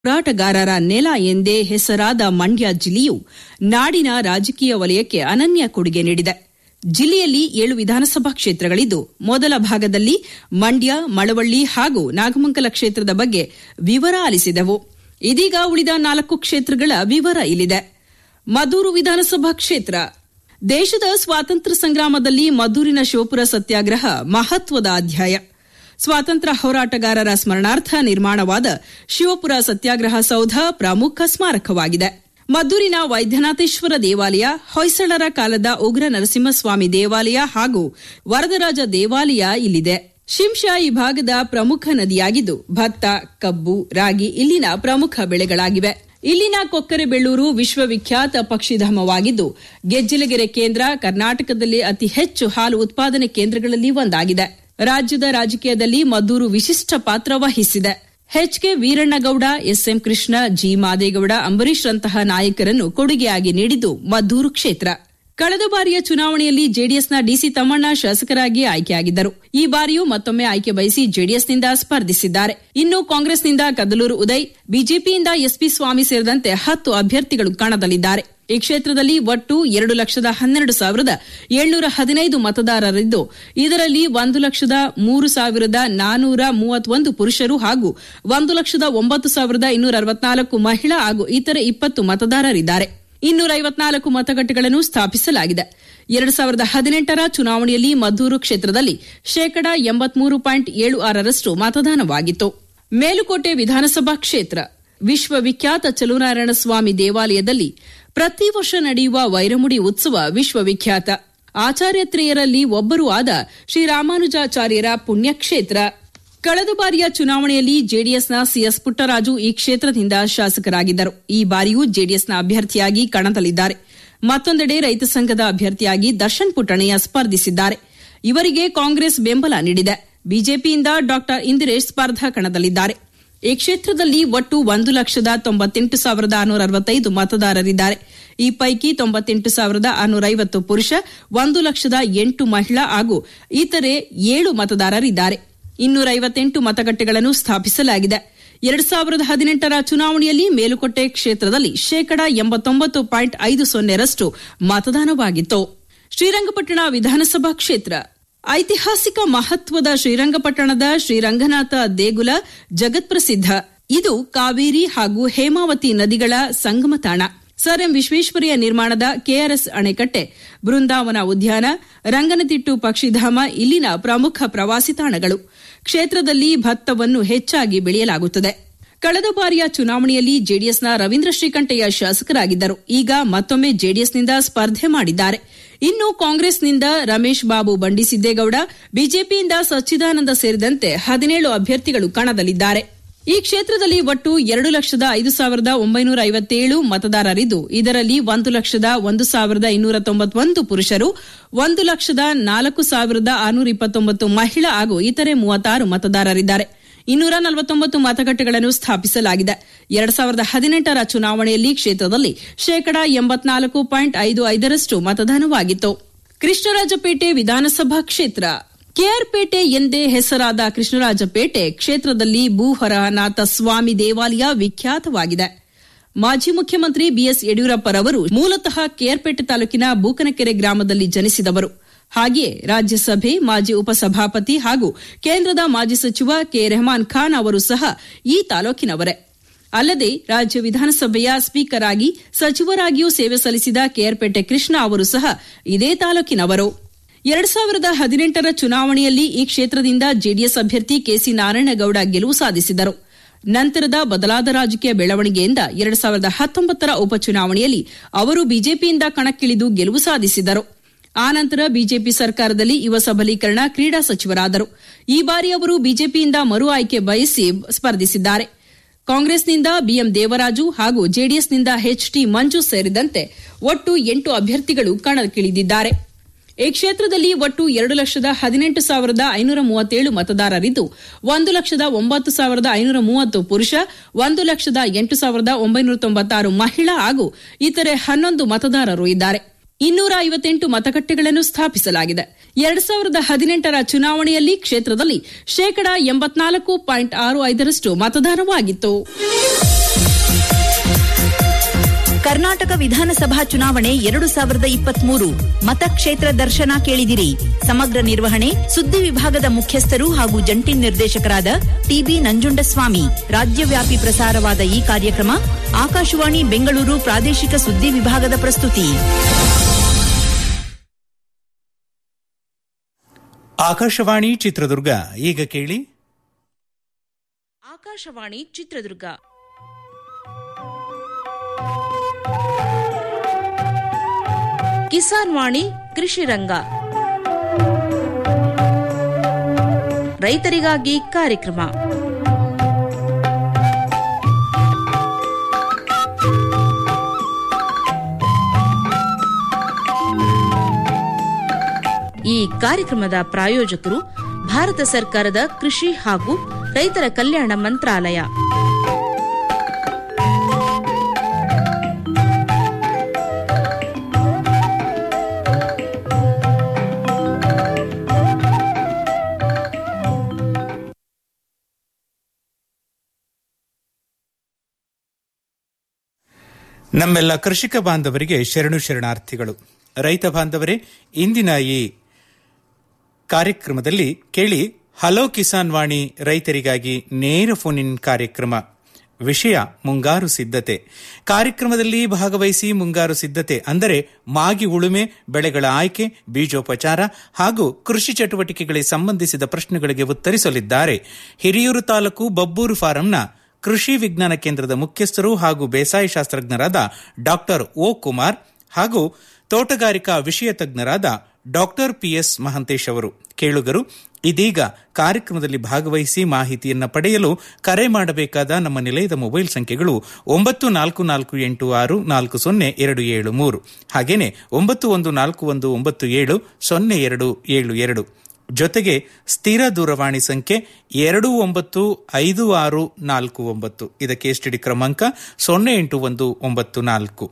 ಹೋರಾಟಗಾರರ ನೆಲ ಎಂದೇ ಹೆಸರಾದ ಮಂಡ್ಯ ಜಿಲ್ಲೆಯು ನಾಡಿನ ರಾಜಕೀಯ ವಲಯಕ್ಕೆ ಅನನ್ಯ ಕೊಡುಗೆ ನೀಡಿದೆ ಜಿಲ್ಲೆಯಲ್ಲಿ ಏಳು ವಿಧಾನಸಭಾ ಕ್ಷೇತ್ರಗಳಿದ್ದು ಮೊದಲ ಭಾಗದಲ್ಲಿ ಮಂಡ್ಯ ಮಳವಳ್ಳಿ ಹಾಗೂ ನಾಗಮಂಗಲ ಕ್ಷೇತ್ರದ ಬಗ್ಗೆ ವಿವರ ಆಲಿಸಿದೆವು ಇದೀಗ ಉಳಿದ ನಾಲ್ಕು ಕ್ಷೇತ್ರಗಳ ವಿವರ ಇಲ್ಲಿದೆ ಮದ್ದೂರು ವಿಧಾನಸಭಾ ಕ್ಷೇತ್ರ ದೇಶದ ಸ್ವಾತಂತ್ರ್ಯ ಸಂಗ್ರಾಮದಲ್ಲಿ ಮದ್ದೂರಿನ ಶಿವಪುರ ಸತ್ಯಾಗ್ರಹ ಮಹತ್ವದ ಅಧ್ಯಾಯ ಸ್ವಾತಂತ್ರ್ಯ ಹೋರಾಟಗಾರರ ಸ್ಮರಣಾರ್ಥ ನಿರ್ಮಾಣವಾದ ಶಿವಪುರ ಸತ್ಯಾಗ್ರಹ ಸೌಧ ಪ್ರಮುಖ ಸ್ಮಾರಕವಾಗಿದೆ ಮದ್ದೂರಿನ ವೈದ್ಯನಾಥೇಶ್ವರ ದೇವಾಲಯ ಹೊಯ್ಸಳರ ಕಾಲದ ಉಗ್ರ ನರಸಿಂಹಸ್ವಾಮಿ ದೇವಾಲಯ ಹಾಗೂ ವರದರಾಜ ದೇವಾಲಯ ಇಲ್ಲಿದೆ ಶಿಂಷಾ ಈ ಭಾಗದ ಪ್ರಮುಖ ನದಿಯಾಗಿದ್ದು ಭತ್ತ ಕಬ್ಬು ರಾಗಿ ಇಲ್ಲಿನ ಪ್ರಮುಖ ಬೆಳೆಗಳಾಗಿವೆ ಇಲ್ಲಿನ ಕೊಕ್ಕರೆಬೆಳ್ಳೂರು ವಿಶ್ವವಿಖ್ಯಾತ ಪಕ್ಷಿಧಾಮವಾಗಿದ್ದು ಗೆಜ್ಜಲಗೆರೆ ಕೇಂದ್ರ ಕರ್ನಾಟಕದಲ್ಲಿ ಅತಿ ಹೆಚ್ಚು ಹಾಲು ಉತ್ಪಾದನೆ ಕೇಂದ್ರಗಳಲ್ಲಿ ಒಂದಾಗಿದೆ ರಾಜ್ಯದ ರಾಜಕೀಯದಲ್ಲಿ ಮದ್ದೂರು ವಿಶಿಷ್ಟ ಪಾತ್ರ ವಹಿಸಿದೆ H K Veerannagowda S M Krishna G Madegowda Ambareesh ರಂತಹ ನಾಯಕರನ್ನು ಕೊಡುಗೆಯಾಗಿ ನೀಡಿದ್ದು ಮದ್ದೂರು ಕ್ಷೇತ್ರ ಕಳೆದ ಬಾರಿಯ ಚುನಾವಣೆಯಲ್ಲಿ ಜೆಡಿಎಸ್ನ ಡಿಸಿ ತಮ್ಮಣ್ಣ ಶಾಸಕರಾಗಿ ಆಯ್ಕೆಯಾಗಿದ್ದರು ಈ ಬಾರಿಯೂ ಮತ್ತೊಮ್ಮೆ ಆಯ್ಕೆ ಬಯಸಿ ಜೆಡಿಎಸ್ನಿಂದ ಸ್ಪರ್ಧಿಸಿದ್ದಾರೆ ಇನ್ನು ಕಾಂಗ್ರೆಸ್ನಿಂದ ಕದಲೂರು ಉದಯ್ ಬಿಜೆಪಿಯಿಂದ ಎಸ್ಪಿ ಸ್ವಾಮಿ ಸೇರಿದಂತೆ ಹತ್ತು ಅಭ್ಯರ್ಥಿಗಳು ಕಣದಲ್ಲಿದ್ದಾರೆ ಈ ಕ್ಷೇತ್ರದಲ್ಲಿ ಒಟ್ಟು ಎರಡು ಲಕ್ಷದ ಹನ್ನೆರಡು ಸಾವಿರದ ಏಳ್ನೂರ ಹದಿನೈದು ಮತದಾರರಿದ್ದು ಇದರಲ್ಲಿ ಒಂದು ಲಕ್ಷದ ಮೂರು ಸಾವಿರದ ನಾನೂರ ಮೂವತ್ತೊಂದು ಪುರುಷರು ಹಾಗೂ ಒಂದು ಲಕ್ಷದ ಒಂಬತ್ತು ಸಾವಿರದ ಇನ್ನೂರ ಅರವತ್ನಾಲ್ಕು ಮಹಿಳಾ ಹಾಗೂ ಇತರೆ ಇಪ್ಪತ್ತು ಮತದಾರರಿದ್ದಾರೆ ಇನ್ನೂರ ಐವತ್ನಾಲ್ಕು ಮತಗಟ್ಟೆಗಳನ್ನು ಸ್ಥಾಪಿಸಲಾಗಿದೆ ಎರಡು ಸಾವಿರದ ಹದಿನೆಂಟರ ಚುನಾವಣೆಯಲ್ಲಿ ಮದ್ದೂರು ಕ್ಷೇತ್ರದಲ್ಲಿ ಶೇಕಡಾ ಎಂಬತ್ಮೂರು ಪಾಯಿಂಟ್ ಏಳು ಆರರಷ್ಟು ಮತದಾನವಾಗಿತ್ತು ಮೇಲುಕೋಟೆ ವಿಧಾನಸಭಾ ಕ್ಷೇತ್ರ ವಿಶ್ವವಿಖ್ಯಾತ ಚಲುನಾರಾಯಣ ಸ್ವಾಮಿ ದೇವಾಲಯದಲ್ಲಿ ಪ್ರತಿ ವರ್ಷ ನಡೆಯುವ ವೈರಮುಡಿ ಉತ್ಸವ ವಿಶ್ವವಿಖ್ಯಾತ ಆಚಾರ್ಯತ್ರೆಯರಲ್ಲಿ ಒಬ್ಬರೂ ಆದ ಶ್ರೀರಾಮಾನುಜಾಚಾರ್ಯರ ಪುಣ್ಯಕ್ಷೇತ್ರ ಕಳೆದ ಬಾರಿಯ ಚುನಾವಣೆಯಲ್ಲಿ ಜೆಡಿಎಸ್ನ ಸಿಎಸ್ ಪುಟ್ಟರಾಜು ಈ ಕ್ಷೇತ್ರದಿಂದ ಶಾಸಕರಾಗಿದ್ದರು ಈ ಬಾರಿಯೂ ಜೆಡಿಎಸ್ನ ಅಭ್ಯರ್ಥಿಯಾಗಿ ಕಣದಲ್ಲಿದ್ದಾರೆ ಮತ್ತೊಂದೆಡೆ ರೈತ ಸಂಘದ ಅಭ್ಯರ್ಥಿಯಾಗಿ ದರ್ಶನ್ ಪುಟ್ಟಣಯ್ಯ ಸ್ಪರ್ಧಿಸಿದ್ದಾರೆ ಇವರಿಗೆ ಕಾಂಗ್ರೆಸ್ ಬೆಂಬಲ ನೀಡಿದೆ ಬಿಜೆಪಿಯಿಂದ ಡಾ ಇಂದಿರೇಶ್ ಸ್ಪರ್ಧಾ ಕಣದಲ್ಲಿದ್ದಾರೆ ಈ ಕ್ಷೇತ್ರದಲ್ಲಿ ಒಟ್ಟು ಒಂದು ಲಕ್ಷದ ತೊಂಬತ್ತೆಂಟು ಸಾವಿರದ ಆರುನೂರ ಅರವತ್ತೈದು ಮತದಾರರಿದ್ದಾರೆ ಈ ಪೈಕಿ ತೊಂಬತ್ತೆಂಟು ಸಾವಿರದ ಆರುನೂರ ಐವತ್ತು ಪುರುಷ ಒಂದು ಲಕ್ಷದ ಎಂಟು ಮಹಿಳಾ ಹಾಗೂ ಇತರೆ ಏಳು ಮತದಾರರಿದ್ದಾರೆ ಇನ್ನೂರ ಐವತ್ತೆಂಟು ಮತಗಟ್ಟೆಗಳನ್ನು ಸ್ಥಾಪಿಸಲಾಗಿದೆ ಎರಡು ಸಾವಿರದ ಹದಿನೆಂಟರ ಚುನಾವಣೆಯಲ್ಲಿ ಮೇಲುಕೋಟೆ ಕ್ಷೇತ್ರದಲ್ಲಿ ಶೇಕಡಾ ಎಂಬತ್ತೊಂಬತ್ತು ಪಾಯಿಂಟ್ ಐದು ಸೊನ್ನೆರಷ್ಟು ಮತದಾನವಾಗಿತ್ತು ಶ್ರೀರಂಗಪಟ್ಟಣ ವಿಧಾನಸಭಾ ಕ್ಷೇತ್ರ ಐತಿಹಾಸಿಕ ಮಹತ್ವದ ಶ್ರೀರಂಗಪಟ್ಟಣದ ಶ್ರೀರಂಗನಾಥ ದೇಗುಲ ಜಗತ್ಪ್ರಸಿದ್ಧ ಇದು ಕಾವೇರಿ ಹಾಗೂ ಹೇಮಾವತಿ ನದಿಗಳ ಸಂಗಮ ತಾಣ ಸರ್ ಎಂ ವಿಶ್ವೇಶ್ವರಯ್ಯ ನಿರ್ಮಾಣದ ಕೆಆರ್ಎಸ್ ಅಣೆಕಟ್ಟೆ ಬೃಂದಾವನ ಉದ್ಯಾನ ರಂಗನತಿಟ್ಟು ಪಕ್ಷಿಧಾಮ ಇಲ್ಲಿನ ಪ್ರಮುಖ ಪ್ರವಾಸಿ ತಾಣಗಳು ಕ್ಷೇತ್ರದಲ್ಲಿ ಭತ್ತವನ್ನು ಹೆಚ್ಚಾಗಿ ಬೆಳೆಯಲಾಗುತ್ತದೆ ಕಳೆದ ಬಾರಿಯ ಚುನಾವಣೆಯಲ್ಲಿ ಜೆಡಿಎಸ್ನ ರವೀಂದ್ರ ಶ್ರೀಕಂಠಯ್ಯ ಶಾಸಕರಾಗಿದ್ದರು ಈಗ ಮತ್ತೊಮ್ಮೆ ಜೆಡಿಎಸ್ನಿಂದ ಸ್ಪರ್ಧೆ ಮಾಡಿದ್ದಾರೆ ಇನ್ನು ಕಾಂಗ್ರೆಸ್ನಿಂದ ರಮೇಶ್ ಬಾಬು ಬಂಡಿಸಿದ್ದೇಗೌಡ ಬಿಜೆಪಿಯಿಂದ ಸಚ್ಚಿದಾನಂದ ಸೇರಿದಂತೆ ಹದಿನೇಳು ಅಭ್ಯರ್ಥಿಗಳು ಕಣದಲ್ಲಿದ್ದಾರೆ ಈ ಕ್ಷೇತ್ರದಲ್ಲಿ ಒಟ್ಟು ಎರಡು ಲಕ್ಷದ ಐದು ಸಾವಿರದ ಒಂಬೈನೂರ ಐವತ್ತೇಳು ಮತದಾರರಿದ್ದು ಇದರಲ್ಲಿ ಒಂದು ಲಕ್ಷದ ಒಂದು ಸಾವಿರದ ಇನ್ನೂರ ತೊಂಬತ್ತೊಂದು ಪುರುಷರು ಒಂದು ಲಕ್ಷದ ನಾಲ್ಕು ಸಾವಿರದ ಆರುನೂರ ಇಪ್ಪತ್ತೊಂಬತ್ತು ಮಹಿಳಾ ಹಾಗೂ ಇತರೆ ಮೂವತ್ತಾರು ಮತದಾರರಿದ್ದಾರೆ ಇನ್ನೂರ ನಲವತ್ತೊಂಬತ್ತು ಮತಗಟ್ಟೆಗಳನ್ನು ಸ್ಥಾಪಿಸಲಾಗಿದೆ ಎರಡು ಸಾವಿರದ ಹದಿನೆಂಟರ ಚುನಾವಣೆಯಲ್ಲಿ ಕ್ಷೇತ್ರದಲ್ಲಿ ಶೇಕಡಾ ಎಂಬತ್ನಾಲ್ಕು ಪಾಯಿಂಟ್ ಐದು ಐದರಷ್ಟು ಮತದಾನವಾಗಿತ್ತು ಕೃಷ್ಣರಾಜಪೇಟೆ ವಿಧಾನಸಭಾ ಕ್ಷೇತ್ರ ಕೆಆರ್ಪೇಟೆ ಎಂದೇ ಹೆಸರಾದ ಕೃಷ್ಣರಾಜಪೇಟೆ ಕ್ಷೇತ್ರದಲ್ಲಿ ಭೂಹರನಾಥ ಸ್ವಾಮಿ ದೇವಾಲಯ ವಿಖ್ಯಾತವಾಗಿದೆ ಮಾಜಿ ಮುಖ್ಯಮಂತ್ರಿ ಬಿಎಸ್ ಯಡಿಯೂರಪ್ಪರವರು ಮೂಲತಃ ಕೆಆರ್ಪೇಟೆ ತಾಲೂಕಿನ ಬೂಕನಕೆರೆ ಗ್ರಾಮದಲ್ಲಿ ಜನಿಸಿದವರು ಹಾಗೆಯೇ ರಾಜ್ಯಸಭೆ ಮಾಜಿ ಉಪಸಭಾಪತಿ ಹಾಗೂ ಕೇಂದ್ರದ ಮಾಜಿ ಸಚಿವ ಕೆ ರೆಹಮಾನ್ ಖಾನ್ ಅವರು ಸಹ ಈ ತಾಲೂಕಿನವರೇ ಅಲ್ಲದೆ ರಾಜ್ಯ ವಿಧಾನಸಭೆಯ ಸ್ಪೀಕರ್ ಆಗಿ ಸಚಿವರಾಗಿಯೂ ಸೇವೆ ಸಲ್ಲಿಸಿದ ಕೆಆರ್ಪೇಟೆ ಕೃಷ್ಣ ಅವರು ಸಹ ಇದೇ ತಾಲೂಕಿನವರು ಎರಡ್ ಸಾವಿರದ ಹದಿನೆಂಟರ ಚುನಾವಣೆಯಲ್ಲಿ ಈ ಕ್ಷೇತ್ರದಿಂದ ಜೆಡಿಎಸ್ ಅಭ್ಯರ್ಥಿ ಕೆಸಿ ನಾರಾಯಣಗೌಡ ಗೆಲುವು ಸಾಧಿಸಿದರು ನಂತರದ ಬದಲಾದ ರಾಜಕೀಯ ಬೆಳವಣಿಗೆಯಿಂದ ಎರಡ್ ಸಾವಿರದ ಹತ್ತೊಂಬತ್ತರ ಉಪಚುನಾವಣೆಯಲ್ಲಿ ಅವರು ಬಿಜೆಪಿಯಿಂದ ಕಣಕ್ಕಿಳಿದು ಗೆಲುವು ಸಾಧಿಸಿದರು ಆನಂತರ ಬಿಜೆಪಿ ಸರ್ಕಾರದಲ್ಲಿ ಯುವ ಸಬಲೀಕರಣ ಕ್ರೀಡಾ ಸಚಿವರಾದರು ಈ ಬಾರಿ ಅವರು ಬಿಜೆಪಿಯಿಂದ ಮರು ಆಯ್ಕೆ ಬಯಸಿ ಸ್ಪರ್ಧಿಸಿದ್ದಾರೆ ಕಾಂಗ್ರೆಸ್ನಿಂದ ಬಿಎಂ ದೇವರಾಜು ಹಾಗೂ ಜೆಡಿಎಸ್ನಿಂದ ಎಚ್ಟಿ ಮಂಜು ಸೇರಿದಂತೆ ಒಟ್ಟು ಎಂಟು ಅಭ್ಯರ್ಥಿಗಳು ಕಣಕ್ಕಿಳಿದಿದ್ದಾರೆ ಈ ಕ್ಷೇತ್ರದಲ್ಲಿ ಒಟ್ಟು ಎರಡು ಲಕ್ಷದ ಹದಿನೆಂಟು ಸಾವಿರದ ಐನೂರ ಮೂವತ್ತೇಳು ಮತದಾರರಿದ್ದು ಒಂದು ಲಕ್ಷದ ಒಂಬತ್ತು ಸಾವಿರದ ಐನೂರ ಮೂವತ್ತು ಪುರುಷ ಒಂದು ಲಕ್ಷದ ಎಂಟು ಸಾವಿರದ ಒಂಬೈನೂರ ತೊಂಬತ್ತಾರು ಮಹಿಳಾ ಹಾಗೂ ಇತರೆ ಹನ್ನೊಂದು ಮತದಾರರು ಇದ್ದಾರೆ ಇನ್ನೂರ ಐವತ್ತೆಂಟು ಮತಗಟ್ಟೆಗಳನ್ನು ಸ್ಥಾಪಿಸಲಾಗಿದೆ ಎರಡು ಸಾವಿರದ ಹದಿನೆಂಟರ ಚುನಾವಣೆಯಲ್ಲಿ ಕ್ಷೇತ್ರದಲ್ಲಿ ಶೇಕಡಾ ಎಂಬತ್ನಾಲ್ಕು ಪಾಯಿಂಟ್ ಆರು ಐದರಷ್ಟು ಮತದಾನವಾಗಿತ್ತು ಕರ್ನಾಟಕ ವಿಧಾನಸಭಾ ಚುನಾವಣೆ ಎರಡು ಸಾವಿರದ ಇಪ್ಪತ್ಮೂರು ಮತಕ್ಷೇತ್ರ ದರ್ಶನ ಕೇಳಿದಿರಿ ಸಮಗ್ರ ನಿರ್ವಹಣೆ ಸುದ್ದಿ ವಿಭಾಗದ ಮುಖ್ಯಸ್ಥರು ಹಾಗೂ ಜಂಟಿ ನಿರ್ದೇಶಕರಾದ ಟಿಬಿ ನಂಜುಂಡಸ್ವಾಮಿ ರಾಜ್ಯವ್ಯಾಪಿ ಪ್ರಸಾರವಾದ ಈ ಕಾರ್ಯಕ್ರಮ ಆಕಾಶವಾಣಿ ಬೆಂಗಳೂರು ಪ್ರಾದೇಶಿಕ ಸುದ್ದಿ ವಿಭಾಗದ ಪ್ರಸ್ತುತಿ ಆಕಾಶವಾಣಿ ಚಿತ್ರದುರ್ಗ ಈಗ ಕೇಳಿ ಆಕಾಶವಾಣಿ ಚಿತ್ರದುರ್ಗ ಕಿಸಾನ್ ವಾಣಿ ಕೃಷಿ ರಂಗ ರೈತರಿಗಾಗಿ ಕಾರ್ಯಕ್ರಮ ಈ ಕಾರ್ಯಕ್ರಮದ ಪ್ರಾಯೋಜಕರು ಭಾರತ ಸರ್ಕಾರದ ಕೃಷಿ ಹಾಗೂ ರೈತರ ಕಲ್ಯಾಣ ಮಂತ್ರಾಲಯ ನಮ್ಮೆಲ್ಲ ಕೃಷಿಕ ಬಾಂಧವರಿಗೆ ಶರಣು ಶರಣಾರ್ಥಿಗಳು ರೈತ ಬಾಂಧವರೇ ಇಂದಿನ ಈ ಕಾರ್ಯಕ್ರಮದಲ್ಲಿ ಕೇಳಿ ಹಲೋ ಕಿಸಾನ್ ವಾಣಿ ರೈತರಿಗಾಗಿ ನೇರ ಫೋನ್ ಇನ್ ಕಾರ್ಯಕ್ರಮ ವಿಷಯ ಮುಂಗಾರು ಸಿದ್ಧತೆ ಕಾರ್ಯಕ್ರಮದಲ್ಲಿ ಭಾಗವಹಿಸಿ ಮುಂಗಾರು ಸಿದ್ಧತೆ ಅಂದರೆ ಮಾಗಿ ಉಳುಮೆ ಬೆಳೆಗಳ ಆಯ್ಕೆ ಬೀಜೋಪಚಾರ ಹಾಗೂ ಕೃಷಿ ಚಟುವಟಿಕೆಗಳಿಗೆ ಸಂಬಂಧಿಸಿದ ಪ್ರಶ್ನೆಗಳಿಗೆ ಉತ್ತರಿಸಲಿದ್ದಾರೆ ಹಿರಿಯೂರು ತಾಲೂಕು ಬಬ್ಬೂರು ಫಾರಂನ ಕೃಷಿ ವಿಜ್ಞಾನ ಕೇಂದ್ರದ ಮುಖ್ಯಸ್ಥರು ಹಾಗೂ ಬೇಸಾಯ ಶಾಸ್ತ್ರಜ್ಞರಾದ ಡಾಕ್ಟರ್ ಓ ಕುಮಾರ್ ಹಾಗೂ ತೋಟಗಾರಿಕಾ ವಿಷಯ ತಜ್ಞರಾದ ಡಾಕ್ಟರ್ ಪಿಎಸ್ ಮಹಂತೇಶ್ ಅವರು ಕೇಳುಗರು ಇದೀಗ ಕಾರ್ಯಕ್ರಮದಲ್ಲಿ ಭಾಗವಹಿಸಿ ಮಾಹಿತಿಯನ್ನು ಪಡೆಯಲು ಕರೆ ಮಾಡಬೇಕಾದ ನಮ್ಮ ನಿಲಯದ ಮೊಬೈಲ್ ಸಂಖ್ಯೆಗಳು ಒಂಬತ್ತು ನಾಲ್ಕು ನಾಲ್ಕು ಎಂಟು ಆರು ನಾಲ್ಕು ಸೊನ್ನೆ ಎರಡು ಏಳು ಮೂರು ಹಾಗೇನೆ ಒಂಬತ್ತು ಒಂದು ನಾಲ್ಕು ಒಂದು ಒಂಬತ್ತು ಏಳು ಸೊನ್ನೆ ಎರಡು ಏಳು ಎರಡು ಜೊತೆಗೆ ಸ್ಥಿರ ದೂರವಾಣಿ ಸಂಖ್ಯೆ ಎರಡು ಒಂಬತ್ತು ಐದು ಆರು ನಾಲ್ಕು ಒಂಬತ್ತು ಇದಕ್ಕೆ ಎಸ್ಟಿಡಿ ಕ್ರಮಾಂಕ ಸೊನ್ನೆ ಎಂಟು ಒಂದು ಒಂಬತ್ತು ನಾಲ್ಕು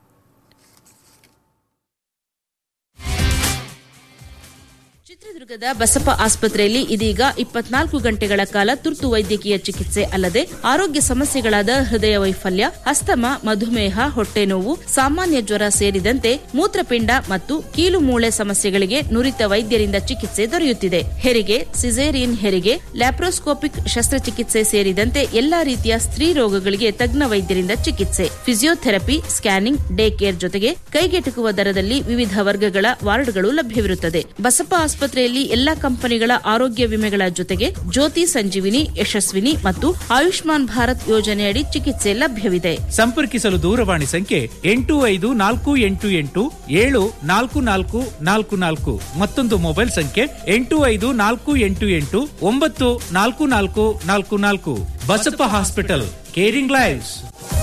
ಚಿತ್ರದುರ್ಗದ ಬಸಪ್ಪ ಆಸ್ಪತ್ರೆಯಲ್ಲಿ ಇದೀಗ ಇಪ್ಪತ್ನಾಲ್ಕು ಗಂಟೆಗಳ ಕಾಲ ತುರ್ತು ವೈದ್ಯಕೀಯ ಚಿಕಿತ್ಸೆ ಅಲ್ಲದೆ ಆರೋಗ್ಯ ಸಮಸ್ಯೆಗಳಾದ ಹೃದಯ ವೈಫಲ್ಯ ಅಸ್ತಮ ಮಧುಮೇಹ ಹೊಟ್ಟೆ ನೋವು ಸಾಮಾನ್ಯ ಜ್ವರ ಸೇರಿದಂತೆ ಮೂತ್ರಪಿಂಡ ಮತ್ತು ಕೀಲು ಮೂಳೆ ಸಮಸ್ಯೆಗಳಿಗೆ ನುರಿತ ವೈದ್ಯರಿಂದ ಚಿಕಿತ್ಸೆ ದೊರೆಯುತ್ತಿದೆ ಹೆರಿಗೆ ಸಿಸೇರಿಯನ್ ಹೆರಿಗೆ ಲ್ಯಾಪ್ರೋಸ್ಕೋಪಿಕ್ ಶಸ್ತ್ರಚಿಕಿತ್ಸೆ ಸೇರಿದಂತೆ ಎಲ್ಲಾ ರೀತಿಯ ಸ್ತ್ರೀ ರೋಗಗಳಿಗೆ ತಜ್ಞ ವೈದ್ಯರಿಂದ ಚಿಕಿತ್ಸೆ ಫಿಸಿಯೋಥೆರಪಿ ಸ್ಕ್ಯಾನಿಂಗ್ ಡೇ ಕೇರ್ ಜೊತೆಗೆ ಕೈಗೆಟುಕುವ ದರದಲ್ಲಿ ವಿವಿಧ ವರ್ಗಗಳ ವಾರ್ಡ್ಗಳು ಲಭ್ಯವಿರುತ್ತದೆ ಬಸಪ್ಪ ಆಸ್ಪತ್ರೆಯಲ್ಲಿ ಎಲ್ಲಾ ಕಂಪನಿಗಳ ಆರೋಗ್ಯ ವಿಮೆಗಳ ಜೊತೆಗೆ ಜ್ಯೋತಿ ಸಂಜೀವಿನಿ ಯಶಸ್ವಿನಿ ಮತ್ತು ಆಯುಷ್ಮಾನ್ ಭಾರತ್ ಯೋಜನೆಯಡಿ ಚಿಕಿತ್ಸೆ ಲಭ್ಯವಿದೆ ಸಂಪರ್ಕಿಸಲು ದೂರವಾಣಿ ಸಂಖ್ಯೆ ಎಂಟು ಐದು ನಾಲ್ಕು ಎಂಟು ಎಂಟು ಏಳು ನಾಲ್ಕು ನಾಲ್ಕು ನಾಲ್ಕು ನಾಲ್ಕು ಮತ್ತೊಂದು ಮೊಬೈಲ್ ಸಂಖ್ಯೆ ಎಂಟು ಐದು ನಾಲ್ಕು ಎಂಟು ಎಂಟು ಒಂಬತ್ತು ನಾಲ್ಕು ನಾಲ್ಕು ನಾಲ್ಕು ನಾಲ್ಕು ಬಸಪ್ಪ ಹಾಸ್ಪಿಟಲ್ ಕೇರಿಂಗ್ ಲೈವ್ಸ್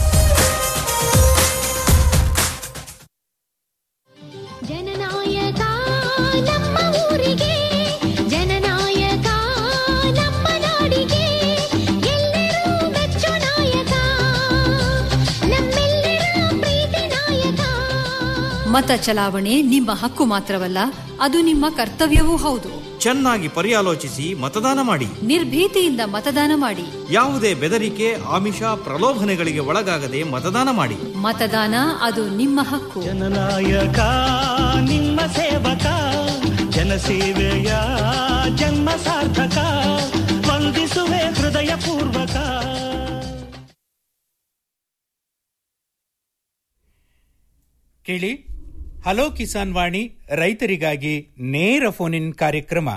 ಜನನಾಯಕ ನಮ್ಮ ಊರಿಗೆ ಜನನಾಯಕ ನಮ್ಮ ನಾಡಿಗೆ ಎಲ್ಲರೂ ಮೆಚ್ಚು ನಾಯಕ ನಮ್ಮೆಲ್ಲರ ಪ್ರೀತಿ ನಾಯಕ ಮತ ಚಲಾವಣೆ ನಿಮ್ಮ ಹಕ್ಕು ಮಾತ್ರವಲ್ಲ ಅದು ನಿಮ್ಮ ಕರ್ತವ್ಯವೂ ಹೌದು ಚೆನ್ನಾಗಿ ಪರ್ಯಾಲೋಚಿಸಿ ಮತದಾನ ಮಾಡಿ ನಿರ್ಭೀತಿಯಿಂದ ಮತದಾನ ಮಾಡಿ ಯಾವುದೇ ಬೆದರಿಕೆ ಆಮಿಷ ಪ್ರಲೋಭನೆಗಳಿಗೆ ಒಳಗಾಗದೆ ಮತದಾನ ಮಾಡಿ ಮತದಾನ ಅದು ನಿಮ್ಮ ಹಕ್ಕು ಜನನಾಯಕ ನಿಮ್ಮ ಸೇವಕ ಜನಸೇವೆಯ ಜನ್ಮ ಸಾರ್ಥಕ ವಂದಿಸುವೆ ಹೃದಯ ಪೂರ್ವಕ ಕೇಳಿ ಹಲೋ ಕಿಸಾನ್ ವಾಣಿ ರೈತರಿಗಾಗಿ ನೇರ ಫೋನ್ ಇನ್ ಕಾರ್ಯಕ್ರಮ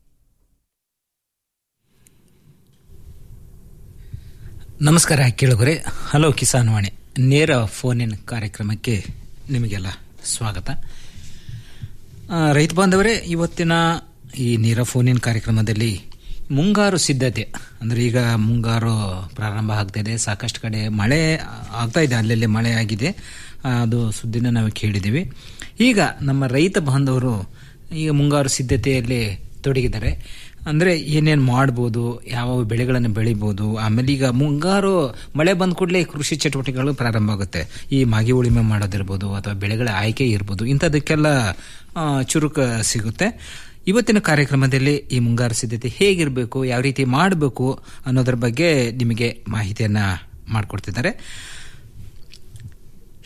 ನಮಸ್ಕಾರ ಕೇಳುಗರೆ ಹಲೋ ಕಿಸಾನ್ ವಾಣಿ ನೇರ ಫೋನ್ ಇನ್ ಕಾರ್ಯಕ್ರಮಕ್ಕೆ ನಿಮಗೆಲ್ಲ ಸ್ವಾಗತ ಆ, ರೈತ ಬಾಂಧವರೇ ಇವತ್ತಿನ ಈ ನೇರ ಫೋನ್ ಇನ್ ಕಾರ್ಯಕ್ರಮದಲ್ಲಿ ಮುಂಗಾರು ಸಿದ್ಧತೆ ಅಂದರೆ ಈಗ ಮುಂಗಾರು ಪ್ರಾರಂಭ ಆಗ್ತಾಯಿದೆ ಸಾಕಷ್ಟು ಕಡೆ ಮಳೆ ಆಗ್ತಾ ಇದೆ ಅಲ್ಲಲ್ಲಿ ಮಳೆ ಆಗಿದೆ ಆ, ಅದು ಸುದ್ದಿನ ನಾವು ಕೇಳಿದ್ದೀವಿ ಈಗ ನಮ್ಮ ರೈತ ಬಾಂಧವರು ಈಗ ಮುಂಗಾರು ಸಿದ್ಧತೆಯಲ್ಲಿ ತೊಡಗಿದ್ದಾರೆ ಅಂದರೆ ಏನೇನು ಮಾಡ್ಬೋದು ಯಾವ ಬೆಳೆಗಳನ್ನು ಬೆಳಿಬೋದು ಆಮೇಲೆ ಈಗ ಮುಂಗಾರು ಮಳೆ ಬಂದ ಕೂಡಲೇ ಕೃಷಿ ಚಟುವಟಿಕೆಗಳು ಪ್ರಾರಂಭ ಆಗುತ್ತೆ ಈ ಮಾಗಿ ಉಳಿಮೆ ಮಾಡೋದಿರ್ಬೋದು ಅಥವಾ ಬೆಳೆಗಳ ಆಯ್ಕೆ ಇರ್ಬೋದು ಇಂಥದಕ್ಕೆಲ್ಲ ಆ, ಚುರುಕು ಸಿಗುತ್ತೆ ಇವತ್ತಿನ ಕಾರ್ಯಕ್ರಮದಲ್ಲಿ ಈ ಮುಂಗಾರು ಸಿದ್ಧತೆ ಹೇಗಿರಬೇಕು ಯಾವ ರೀತಿ ಮಾಡಬೇಕು ಅನ್ನೋದ್ರ ಬಗ್ಗೆ ನಿಮಗೆ ಮಾಹಿತಿಯನ್ನು ಮಾಡಿಕೊಡ್ತಿದ್ದಾರೆ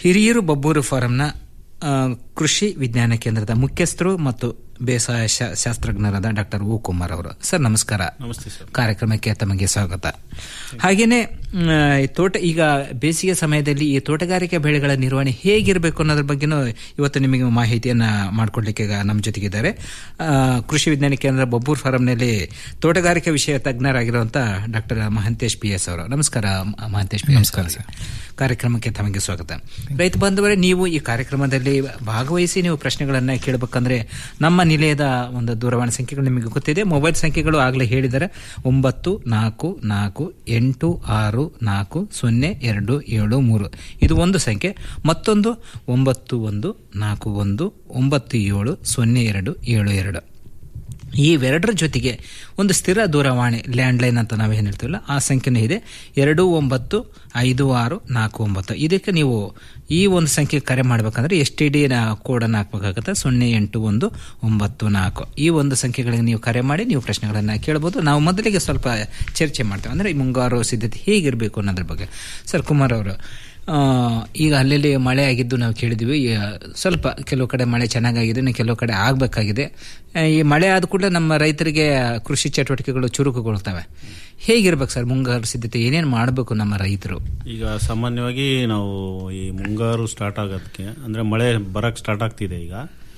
ಹಿರಿಯೂರು ಬಬ್ಬೂರು ಫಾರಂನ ಆ, ಕೃಷಿ ವಿಜ್ಞಾನ ಕೇಂದ್ರದ ಮುಖ್ಯಸ್ಥರು ಮತ್ತು ಬೇಸಾಯ ಶಾ- ಶಾಸ್ತ್ರಜ್ಞರಾದ ಡಾಕ್ಟರ್ ಓ ಕುಮಾರ್ ಅವರು ಸರ್ ನಮಸ್ಕಾರ ನಮಸ್ತೆ ಸರ್ ಕಾರ್ಯಕ್ರಮಕ್ಕೆ ತಮಗೆ ಸ್ವಾಗತ ಹಾಗೇನೆ ಮ್, ಈ ತೋಟ ಈಗ ಬೇಸಿಗೆ ಸಮಯದಲ್ಲಿ ಈ ತೋಟಗಾರಿಕೆ ಬೆಳೆಗಳ ನಿರ್ವಹಣೆ ಹೇಗಿರಬೇಕು ಅನ್ನೋದ್ರ ಬಗ್ಗೆನೂ ಇವತ್ತು ನಿಮಗೆ ಮಾಹಿತಿಯನ್ನ ಮಾಡಿಕೊಡ್ಲಿಕ್ಕೆ ಈಗ ನಮ್ಮ ಜೊತೆಗಿದ್ದಾರೆ ಆ, ಕೃಷಿ ವಿಜ್ಞಾನ ಕೇಂದ್ರ ಬಬ್ಬೂರ್ ಫಾರಂನಲ್ಲಿ ತೋಟಗಾರಿಕೆ ವಿಷಯ ತಜ್ಞರಾಗಿರುವಂತ ಡಾಕ್ಟರ್ ಮಹಂತೇಶ್ ಪಿ ಎಸ್ ಅವರು ನಮಸ್ಕಾರ ಮ- ಮಹಂತೇಶ್ ಪಿ ನಮಸ್ಕಾರ ಕಾರ್ಯಕ್ರಮಕ್ಕೆ ತಮಗೆ ಸ್ವಾಗತ ರೈತ ಬಾಂಧವರೇ ನೀವು ಈ ಕಾರ್ಯಕ್ರಮದಲ್ಲಿ ಭಾಗವಹಿಸಿ ನೀವು ಪ್ರಶ್ನೆಗಳನ್ನ ಕೇಳಬೇಕಂದ್ರೆ ನಮ್ಮ ನಿಲಯದ ಒಂದು ದೂರವಾಣಿ ಸಂಖ್ಯೆಗಳು ನಿಮಗೆ ಗೊತ್ತಿದೆ ಮೊಬೈಲ್ ಸಂಖ್ಯೆಗಳು ಆಗಲೇ ಹೇಳಿದರೆ ಒಂಬತ್ತು ನಾಲ್ಕು ನಾಲ್ಕು ಎಂಟು ಆರು ನಾಲ್ಕು ಸೊನ್ನೆ ಎರಡು ಏಳು ಮೂರು ಇದು ಒಂದು ಸಂಖ್ಯೆ ಮತ್ತೊಂದು ಒಂಬತ್ತು ಒಂದು ನಾಲ್ಕು ಒಂದು ಒಂಬತ್ತು ಏಳು ಸೊನ್ನೆ ಎರಡು ಏಳು ಎರಡು ಇವೆರಡರ ಜೊತೆಗೆ ಒಂದು ಸ್ಥಿರ ದೂರವಾಣಿ ಲ್ಯಾಂಡ್ಲೈನ್ ಅಂತ ನಾವು ಏನು ಹೇಳ್ತೀವಲ್ಲ ಆ ಸಂಖ್ಯೆನೂ ಇದೆ ಎರಡು ಒಂಬತ್ತು ಐದು ಆರು ನಾಲ್ಕು ಒಂಬತ್ತು ಇದಕ್ಕೆ ನೀವು ಈ ಒಂದು ಸಂಖ್ಯೆ ಕರೆ ಮಾಡಬೇಕಂದ್ರೆ ಎಸ್ ಟಿ ಡಿ ಕೋಡನ್ನು ಹಾಕಬೇಕಾಗುತ್ತೆ ಸೊನ್ನೆ ಎಂಟು ಒಂದು ಒಂಬತ್ತು ನಾಲ್ಕು ಈ ಒಂದು ಸಂಖ್ಯೆಗಳಿಗೆ ನೀವು ಕರೆ ಮಾಡಿ ನೀವು ಪ್ರಶ್ನೆಗಳನ್ನು ಕೇಳ್ಬೋದು ನಾವು ಮೊದಲಿಗೆ ಸ್ವಲ್ಪ ಚರ್ಚೆ ಮಾಡ್ತೇವೆ ಅಂದರೆ ಈ ಮುಂಗಾರು ಸಿದ್ಧತೆ ಹೇಗಿರಬೇಕು ಅನ್ನೋದ್ರ ಬಗ್ಗೆ ಸರ್ ಕುಮಾರ್ ಅವರು ಆ, ಈಗ ಅಲ್ಲಲ್ಲಿ ಮಳೆ ಆಗಿದ್ದು ನಾವು ಕೇಳಿದ್ವಿ ಈ, ಸ್ವಲ್ಪ ಕೆಲವು ಕಡೆ ಮಳೆ ಚೆನ್ನಾಗಾಗಿದೆ ಇನ್ನು ಕೆಲವು ಕಡೆ ಆಗಬೇಕಾಗಿದೆ ಈ ಮಳೆ ಆದ ಕೂಡಲೇ ನಮ್ಮ ರೈತರಿಗೆ ಕೃಷಿ ಚಟುವಟಿಕೆಗಳು ಚುರುಕುಗೊಳ್ತವೆ ಹೇಗಿರ್ಬೇಕು ಸರ್ ಮುಂಗಾರು ಸಿದ್ಧತೆ ಏನೇನು ಮಾಡಬೇಕು ನಮ್ಮ ರೈತರು ಈಗ ಸಾಮಾನ್ಯವಾಗಿ ನಾವು ಈ ಮುಂಗಾರು ಸ್ಟಾರ್ಟ್ ಆಗೋದಕ್ಕೆ ಅಂದರೆ ಮಳೆ ಬರಕ್ಕೆ ಸ್ಟಾರ್ಟ್ ಆಗ್ತಿದೆ ಈಗ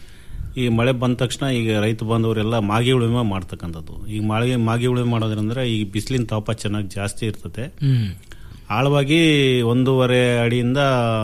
ಈ ಮಳೆ ಬಂದ ತಕ್ಷಣ ಈಗ ರೈತ ಬಾಂಧವರೆಲ್ಲ ಮಾಗಿ ಉಳುಮೆ ಮಾಡ್ತಕ್ಕಂಥದ್ದು ಈಗ ಮಳೆ ಮಾಗಿ ಉಳುಮೆ ಮಾಡೋದ್ರಂದ್ರೆ ಈ ಬಿಸಿಲಿನ ತಾಪ ಚೆನ್ನಾಗಿ ಜಾಸ್ತಿ ಇರ್ತದೆ ಹ್ಮ್ ಆಳವಾಗಿ ಒಂದೂವರೆ ಅಡಿಯಿಂದ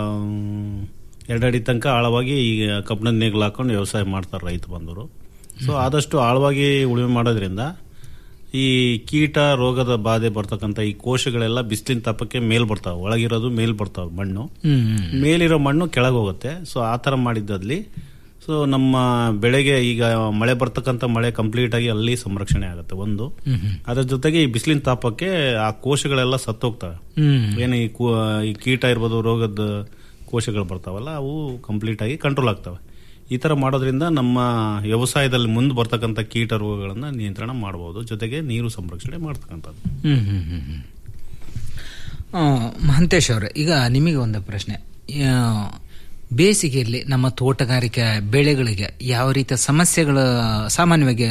ಮ್, ಎರಡು ಅಡಿ ತನಕ ಆಳವಾಗಿ ಈಗ ಕಬ್ಬಣದ ನೇಗಿಲು ಹಾಕೊಂಡು ವ್ಯವಸಾಯ ಮಾಡ್ತಾರೆ ರೈತ ಬಂದವರು ಸೊ ಆದಷ್ಟು ಆಳವಾಗಿ ಉಳುಮೆ ಮಾಡೋದ್ರಿಂದ ಈ ಕೀಟ ರೋಗದ ಬಾಧೆ ಬರ್ತಕ್ಕಂಥ ಈ ಕೋಶಗಳೆಲ್ಲ ಬಿಸಿಲಿನ ತಾಪಕ್ಕೆ ಮೇಲ್ ಬರ್ತಾವೆ ಒಳಗಿರೋದು ಮೇಲ್ ಬರ್ತಾವೆ ಮಣ್ಣು ಹ್ಮ್ ಹ್ಮ್ ಮೇಲಿರೋ ಮಣ್ಣು ಕೆಳಗೆ ಹೋಗುತ್ತೆ ಸೊ ಆ ಥರ ಮಾಡಿದ್ದಲ್ಲಿ ಸೊ ನಮ್ಮ ಬೆಳೆಗೆ ಈಗ ಮಳೆ ಬರ್ತಕ್ಕಂಥ ಮಳೆ ಕಂಪ್ಲೀಟ್ ಆಗಿ ಅಲ್ಲಿ ಸಂರಕ್ಷಣೆ ಆಗುತ್ತೆ ಒಂದು ಅದ್ರ ಜೊತೆಗೆ ಈ ಬಿಸಿಲಿನ ತಾಪಕ್ಕೆ ಆ ಕೋಶಗಳೆಲ್ಲ ಸತ್ತೋಗ್ತವೆ ಹ್ಮ್ ಏನು ಈ ಕೂ- ಈ ಕೀಟ ಇರ್ಬೋದು ರೋಗದ ಕೋಶಗಳು ಬರ್ತಾವಲ್ಲ ಅವು ಕಂಪ್ಲೀಟ್ ಆಗಿ ಕಂಟ್ರೋಲ್ ಆಗ್ತವೆ ಈ ತರ ಮಾಡೋದ್ರಿಂದ ನಮ್ಮ ವ್ಯವಸಾಯದಲ್ಲಿ ಮುಂದೆ ಬರ್ತಕ್ಕಂಥ ಕೀಟ ರೋಗಗಳನ್ನ ನಿಯಂತ್ರಣ ಮಾಡಬಹುದು ಜೊತೆಗೆ ನೀರು ಸಂರಕ್ಷಣೆ ಮಾಡ್ತಕ್ಕಂಥದ್ದು ಹ್ಮ್ ಹ್ಮ್ ಹ್ಮ್ ಹ್ಮ್. ಆ, ಮಹಂತೇಶ್ ಅವರೇ ಈಗ ನಿಮಗೆ ಒಂದು ಪ್ರಶ್ನೆ ಆ, ಬೇಸಿಗೆಯಲ್ಲಿ ನಮ್ಮ ತೋಟಗಾರಿಕೆ ಬೆಳೆಗಳಿಗೆ ಯಾವ ರೀತಿಯ ಸಮಸ್ಯೆಗಳು ಸಾಮಾನ್ಯವಾಗಿ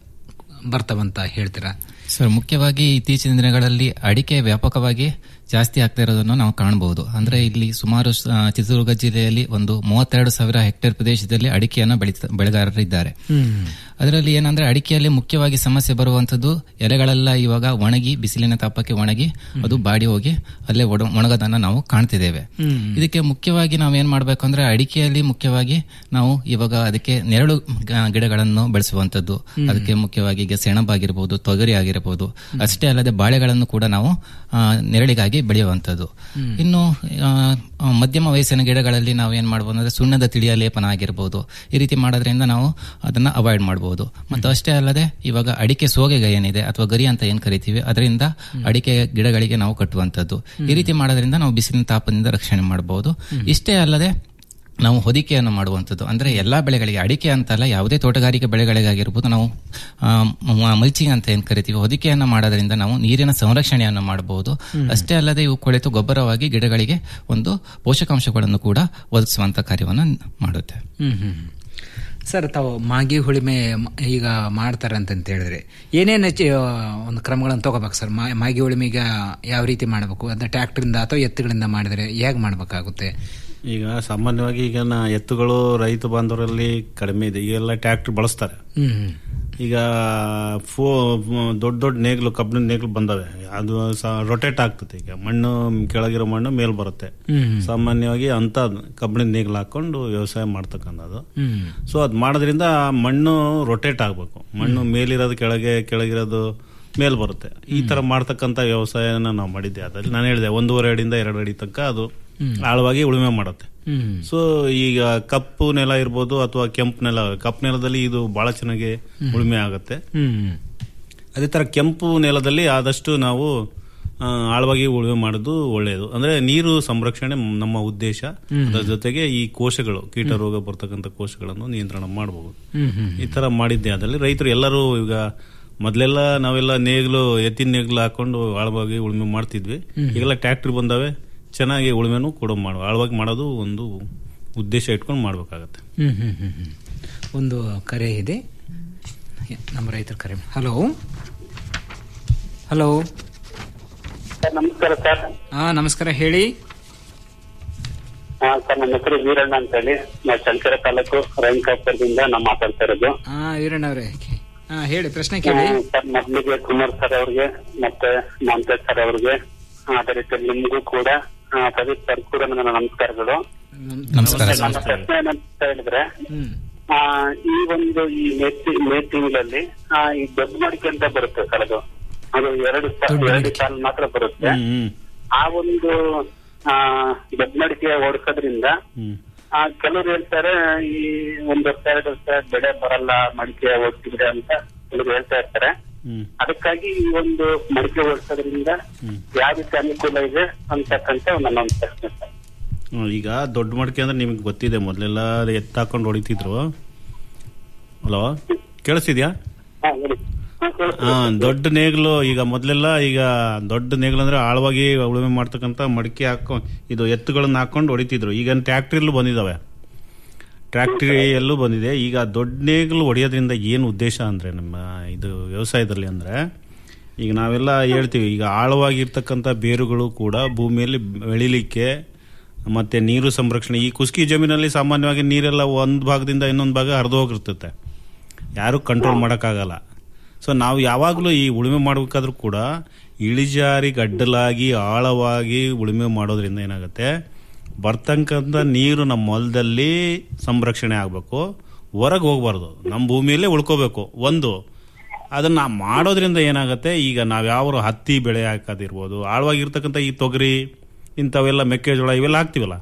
ಬರ್ತವಂತ ಹೇಳ್ತೀರಾ ಸರ್ ಮುಖ್ಯವಾಗಿ ಇತ್ತೀಚಿನ ದಿನಗಳಲ್ಲಿ ಅಡಿಕೆ ವ್ಯಾಪಕವಾಗಿ ಜಾಸ್ತಿ ಆಗ್ತಾ ಇರೋದನ್ನು ನಾವು ಕಾಣಬಹುದು ಅಂದ್ರೆ ಇಲ್ಲಿ ಸುಮಾರು ಆ, ಚಿತ್ರದುರ್ಗ ಜಿಲ್ಲೆಯಲ್ಲಿ ಒಂದು ಮೂವತ್ತೆರಡು ಸಾವಿರ ಹೆಕ್ಟೇರ್ ಪ್ರದೇಶದಲ್ಲಿ ಅಡಿಕೆಯನ್ನು ಬೆಳೀತ ಬೆಳೆಗಾರರಿದ್ದಾರೆ ಅದರಲ್ಲಿ ಏನಂದ್ರೆ ಅಡಿಕೆಯಲ್ಲಿ ಮುಖ್ಯವಾಗಿ ಸಮಸ್ಯೆ ಬರುವಂತದ್ದು ಎಲೆಗಳೆಲ್ಲ ಇವಾಗ ಒಣಗಿ ಬಿಸಿಲಿನ ತಾಪಕ್ಕೆ ಒಣಗಿ ಅದು ಬಾಡಿ ಹೋಗಿ ಅಲ್ಲೇ ಒಡ- ಒಣಗೋದನ್ನ ನಾವು ಕಾಣ್ತಿದ್ದೇವೆ ಇದಕ್ಕೆ ಮುಖ್ಯವಾಗಿ ನಾವು ಏನ್ ಮಾಡ್ಬೇಕು ಅಂದ್ರೆ ಅಡಿಕೆಯಲ್ಲಿ ಮುಖ್ಯವಾಗಿ ನಾವು ಇವಾಗ ಅದಕ್ಕೆ ನೆರಳು ಗ- ಗಿಡಗಳನ್ನು ಬೆಳೆಸುವಂತದ್ದು ಅದಕ್ಕೆ ಮುಖ್ಯವಾಗಿ ಈಗ ಸೆಣಬಾಗಿರ್ಬೋದು ತೊಗರಿ ಆಗಿರಬಹುದು ಅಷ್ಟೇ ಅಲ್ಲದೆ ಬಾಳೆಗಳನ್ನು ಕೂಡ ನಾವು ಆ, ನೆರಳಿಗಾಗಿ ಬೆಳೆಯುವಂತದ್ದು ಇನ್ನು ಆ, ಆ, ಮಧ್ಯಮ ವಯಸ್ಸಿನ ಗಿಡಗಳಲ್ಲಿ ನಾವು ಏನ್ ಮಾಡಬಹುದು ಅಂದ್ರೆ ಸುಣ್ಣದ ತಿಳಿಯ ಲೇಪನ ಆಗಿರ್ಬೋದು ಈ ರೀತಿ ಮಾಡೋದ್ರಿಂದ ನಾವು ಅದನ್ನ ಅವಾಯ್ಡ್ ಮಾಡಬಹುದು ಮತ್ತು ಅಷ್ಟೇ ಅಲ್ಲದೆ ಇವಾಗ ಅಡಿಕೆ ಸೋಗೆಗ ಏನಿದೆ ಅಥವಾ ಗರಿ ಅಂತ ಏನ್ ಕರಿತೀವಿ ಅದರಿಂದ ಅಡಿಕೆ ಗಿಡಗಳಿಗೆ ನಾವು ಕಟ್ಟುವಂತದ್ದು ಈ ರೀತಿ ಮಾಡೋದ್ರಿಂದ ನಾವು ಬಿಸಿಲಿನ ತಾಪದಿಂದ ರಕ್ಷಣೆ ಮಾಡಬಹುದು ಇಷ್ಟೇ ಅಲ್ಲದೆ ನಾವು ಹೊದಿಕೆಯನ್ನು ಮಾಡುವಂಥದ್ದು ಅಂದ್ರೆ ಎಲ್ಲಾ ಬೆಳೆಗಳಿಗೆ ಅಡಿಕೆ ಅಂತಲ್ಲ ಯಾವುದೇ ತೋಟಗಾರಿಕೆ ಬೆಳೆಗಳಿಗಾಗಿರ್ಬೋದು ನಾವು ಮಲ್ಚಿಂಗ್ ಅಂತ ಏನ್ ಕರಿತೀವಿ ಹೊದಿಕೆಯನ್ನು ಮಾಡೋದ್ರಿಂದ ನಾವು ನೀರಿನ ಸಂರಕ್ಷಣೆಯನ್ನು ಮಾಡಬಹುದು ಅಷ್ಟೇ ಅಲ್ಲದೆ ಇವು ಕೊಳೆತು ಗೊಬ್ಬರವಾಗಿ ಗಿಡಗಳಿಗೆ ಒಂದು ಪೋಷಕಾಂಶಗಳನ್ನು ಕೂಡ ಒದಗಿಸುವಂತ ಕಾರ್ಯವನ್ನು ಮಾಡುತ್ತೆ ಹ್ಮ್ ಹ್ಮ್ ಹ್ಮ್. ಸರ್ ತಾವು ಮಾಗಿ ಹುಳಿಮೆ ಮ- ಈಗ ಮಾಡ್ತಾರೆ ಅಂತ ಹೇಳಿದ್ರೆ ಏನೇನು ಚೆ- ಒಂದು ಕ್ರಮಗಳನ್ನು ತಗೋಬೇಕು ಸರ್ ಮಾ- ಮಾಗಿ ಹುಳಿಮೆಗೆ ಯಾವ ರೀತಿ ಮಾಡಬೇಕು ಅದನ್ನ ಟ್ರ್ಯಾಕ್ಟರಿಂದ ಅಥವಾ ಎತ್ತುಗಳಿಂದ ಮಾಡಿದ್ರೆ ಹೇಗೆ ಮಾಡಬೇಕಾಗುತ್ತೆ ಈಗ ಸಾಮಾನ್ಯವಾಗಿ ಈಗ ನಾ- ಎತ್ತುಗಳು ರೈತ ಬಾಂಧವರಲ್ಲಿ ಕಡಿಮೆ ಇದೆ ಈಗೆಲ್ಲ ಟ್ರ್ಯಾಕ್ಟರ್ ಬಳಸ್ತಾರೆ ಹ್ಮ್ ಹ್ಮ್. ಈಗ ಫೋ ದೊಡ್ಡ ದೊಡ್ಡ ನೇಗ್ಲು ಕಬ್ಬಿಣದ ನೇಗ್ಲು ಬಂದವೆ ಅದು ರೊಟೇಟ್ ಆಗ್ತದೆ ಈಗ ಮಣ್ಣು ಕೆಳಗಿರೋ ಮಣ್ಣು ಮೇಲ್ ಬರುತ್ತೆ ಹ್ಮ್. ಸಾಮಾನ್ಯವಾಗಿ ಅಂತ ಕಬ್ಬಿಣದ ನೇಗ್ಲು ಹಾಕೊಂಡು ವ್ಯವಸಾಯ ಮಾಡ್ತಕ್ಕಂಥದ್ದು ಹ್ಮ್ ಸೊ ಅದು ಮಾಡೋದ್ರಿಂದ ಮಣ್ಣು ರೊಟೇಟ್ ಆಗಬೇಕು ಮಣ್ಣು ಮೇಲಿರೋದು ಕೆಳಗೆ ಕೆಳಗಿರೋದು ಮೇಲ್ ಬರುತ್ತೆ ಈ ತರ ಮಾಡ್ತಕ್ಕಂಥ ವ್ಯವಸಾಯನ ನಾವು ಮಾಡಿದ್ದೆ ಅದ್ರಲ್ಲಿ ನಾನು ಹೇಳಿದೆ ಒಂದೂವರೆ ಅಡಿಯಿಂದ ಎರಡು ಅಡಿ ತನಕ ಅದು ಆಳವಾಗಿ ಉಳುಮೆ ಮಾಡುತ್ತೆ ಹ್ಮ್ ಸೊ ಈಗ ಕಪ್ಪು ನೆಲ ಇರ್ಬೋದು ಅಥವಾ ಕೆಂಪು ನೆಲ ಕಪ್ಪು ನೆಲದಲ್ಲಿ ಇದು ಬಹಳ ಚೆನ್ನಾಗಿ ಉಳುಮೆ ಆಗುತ್ತೆ ಹ್ಮ್ ಅದೇ ತರ ಕೆಂಪು ನೆಲದಲ್ಲಿ ಆದಷ್ಟು ನಾವು ಆ, ಆಳವಾಗಿ ಉಳುಮೆ ಮಾಡೋದು ಒಳ್ಳೆಯದು ಅಂದ್ರೆ ನೀರು ಸಂರಕ್ಷಣೆ ನಮ್ಮ ಉದ್ದೇಶ ಅದರ ಜೊತೆಗೆ ಈ ಕೋಶಗಳು ಕೀಟ ರೋಗ ಬರ್ತಕ್ಕಂಥ ಕೋಶಗಳನ್ನು ನಿಯಂತ್ರಣ ಮಾಡಬಹುದು ಹ್ಮ್ ಹ್ಮ್ ಈ ತರ ಮಾಡಿದ್ದೆ ಅದ್ರಲ್ಲಿ ರೈತರು ಎಲ್ಲರೂ ಈಗ ಮೊದಲೆಲ್ಲ ನಾವೆಲ್ಲ ನೇಗ್ಲು ಎತ್ತಿನ ನೇಗ್ಲು ಹಾಕೊಂಡು ಆಳವಾಗಿ ಉಳುಮೆ ಮಾಡ್ತಿದ್ವಿ ಈಗೆಲ್ಲ ಟ್ರ್ಯಾಕ್ಟರ್ ಬಂದಾವೆ ಚೆನ್ನಾಗಿ ಉಳುಮೆನೂ ಕೂಡ ಮಾಡ ಆಳವಾಗಿ ಮಾಡೋದು ಒಂದು ಉದ್ದೇಶ ಇಟ್ಕೊಂಡು ಮಾಡಬೇಕಾಗತ್ತೆ ಹ್ಮ್ ಹ್ಮ್ ಹ್ಮ್ ಹ್ಮ್. ಒಂದು ಕರೆ ಇದೆ ನಮ್ಮ ರೈತರ ಕರೆ ಹಲೋ ಹಲೋ ನಮಸ್ಕಾರ ಸರ್ ಹಾ ನಮಸ್ಕಾರ ಹೇಳಿ ಹಾ, ಸರ್ ನನ್ನ ಹೆಸರು ವೀರಣ್ಣ ಅಂತ ಹೇಳಿ ನಾವು ಚಳ್ಳಕೆರೆ ತಾಲೂಕು ರಂಗಕಾಪುರದಿಂದ ನಾವು ಮಾತಾಡ್ತಾ ಇರೋದು ಹಾ ವೀರಣ್ಣ ಅವರೇ ಹಾ ಹೇಳಿ ಪ್ರಶ್ನೆ ಕೇಳಿ ಹಾ, ಸರ್ ಮೊದಲಿಗೆ ಕುಮಾರ್ ಸರ್ ಅವ್ರಿಗೆ ಮತ್ತೆ ಮಮತಾಜ್ ಸರ್ ಅವ್ರಿಗೆ ಆ, ಅದೇ ರೀತಿ ನಿಮ್ಗೂ ಕೂಡ ಆ, ಪ್ರದೀಪ್ ಸರ್ ಕೂಡ ನನ್ನ ನಮಸ್ಕಾರಗಳು ನಮಸ್ಕಾರ ಸರ್. ನನ್ನ ಪ್ರಶ್ನೆ ಏನಂತ ಹೇಳಿದ್ರೆ ಹ್ಮ್ ಆ, ಈ ಒಂದು ಈ ಮೇ ತಿ- ಮೇ ತಿಂಗಳಲ್ಲಿ ಆ, ಈ ದೊಡ್ಡ ಮಡಿಕೆ ಅಂತ ಬರುತ್ತೆ ಸರ್ ಅದು ಅದು ಎರಡು ಸಾ- ಎರಡು ಸಾಲ್ ಮಾತ್ರ ಬರುತ್ತೆ ಆ ಒಂದು ಆ ದೊಡ್ಡ ಮಡಿಕೆ ಓಡಿಸೋದ್ರಿಂದ ಆ ಕೆಲವರು ಹೇಳ್ತಾರೆ ಈ ಒಂದ್ ವರ್ಷ ಎರಡು ವರ್ಷ ಬೆಳೆ ಬರಲ್ಲ ಮಡಿಕೆ ಓಡಿಸಿದ್ರೆ ಅಂತ ಕೆಲವರು ಹೇಳ್ತಾ ಇರ್ತಾರೆ ಅದಕ್ಕಾಗಿ ಈ ಒಂದು ಮಡಿಕೆ ಓಡಿಸೋದ್ರಿಂದ ಯಾವ ರೀತಿ ಅನುಕೂಲ ಇದೆ ಅಂತಕ್ಕಂತ ನನ್ನ ಒಂದು ಪ್ರಶ್ನೆ ಸರ್ ಹ್ಮ್, ಈಗ ದೊಡ್ಡ ಮಡಿಕೆ ಅಂದ್ರೆ ನಿಮ್ಗೆ ಗೊತ್ತಿದೆ ಮೊದಲೆಲ್ಲ ಎತ್ತಾಕೊಂಡು ಹೊಡಿತಿದ್ರು ಹಲೋ ಕೇಳಿಸ್ತಿದ್ಯಾ ಹಾ, ಹೇಳಿ. ಹಾ, ಕೇಳಿಸ್ತಿದೆ. ಹಾ ದೊಡ್ಡ ನೇಗ್ಲು ಈಗ ಮೊದಲೆಲ್ಲ ಈಗ ದೊಡ್ಡ ನೇಗ್ಲು ಅಂದ್ರೆ ಆಳವಾಗಿ ಉಳುಮೆ ಮಾಡ್ತಕ್ಕಂಥ ಮಡಿಕೆ ಹಾಕೊ ಇದು ಎತ್ತುಗಳನ್ನ ಹಾಕೊಂಡು ಹೊಡಿತಿದ್ರು ಈಗ ಟ್ರ್ಯಾಕ್ಟ್ರಿಲ್ಲೂ ಬಂದಿದಾವೆ ಟ್ರ್ಯಾಕ್ಟ್ರಿ ಎಲ್ಲೂ ಬಂದಿದೆ ಈಗ ದೊಡ್ಡ ನೇಗ್ಲು ಹೊಡೆಯೋದ್ರಿಂದ ಏನು ಉದ್ದೇಶ ಅಂದ್ರೆ ನಮ್ಮ ಇದು ವ್ಯವಸಾಯದಲ್ಲಿ ಅಂದ್ರೆ ಈಗ ನಾವೆಲ್ಲ ಹೇಳ್ತೀವಿ ಈಗ ಆಳವಾಗಿರ್ತಕ್ಕಂಥ ಬೇರುಗಳು ಕೂಡ ಭೂಮಿಯಲ್ಲಿ ಬೆಳಿಲಿಕ್ಕೆ ಮತ್ತೆ ನೀರು ಸಂರಕ್ಷಣೆ ಈ ಕುಸ್ಕಿ ಜಮೀನಲ್ಲಿ ಸಾಮಾನ್ಯವಾಗಿ ನೀರೆಲ್ಲ ಒಂದು ಭಾಗದಿಂದ ಇನ್ನೊಂದು ಭಾಗ ಹರಿದು ಹೋಗಿರ್ತತೆ ಯಾರು ಕಂಟ್ರೋಲ್ ಮಾಡೋಕ್ಕಾಗಲ್ಲ ಸೊ ನಾವು ಯಾವಾಗಲೂ ಈ ಉಳುಮೆ ಮಾಡಬೇಕಾದ್ರೂ ಕೂಡ ಇಳಿಜಾರಿಗೆ ಅಡ್ಡಲಾಗಿ ಆಳವಾಗಿ ಉಳುಮೆ ಮಾಡೋದ್ರಿಂದ ಏನಾಗುತ್ತೆ ಬರ್ತಕ್ಕಂಥ ನೀರು ನಮ್ಮ ಹೊಲದಲ್ಲಿ ಸಂರಕ್ಷಣೆ ಆಗಬೇಕು ಹೊರಗೆ ಹೋಗ್ಬಾರ್ದು ನಮ್ಮ ಭೂಮಿಯಲ್ಲೇ ಉಳ್ಕೋಬೇಕು ಒಂದು ಅದನ್ನ ಮಾಡೋದ್ರಿಂದ ಏನಾಗುತ್ತೆ ಈಗ ನಾವು ಯಾವ ಹತ್ತಿ ಬೆಳೆ ಹಾಕೋದಿರ್ಬೋದು ಆಳವಾಗಿರ್ತಕ್ಕಂಥ ಈ ತೊಗರಿ ಇಂಥವೆಲ್ಲ ಮೆಕ್ಕೆಜೋಳ ಇವೆಲ್ಲ ಹಾಕ್ತಿವಲ್ಲ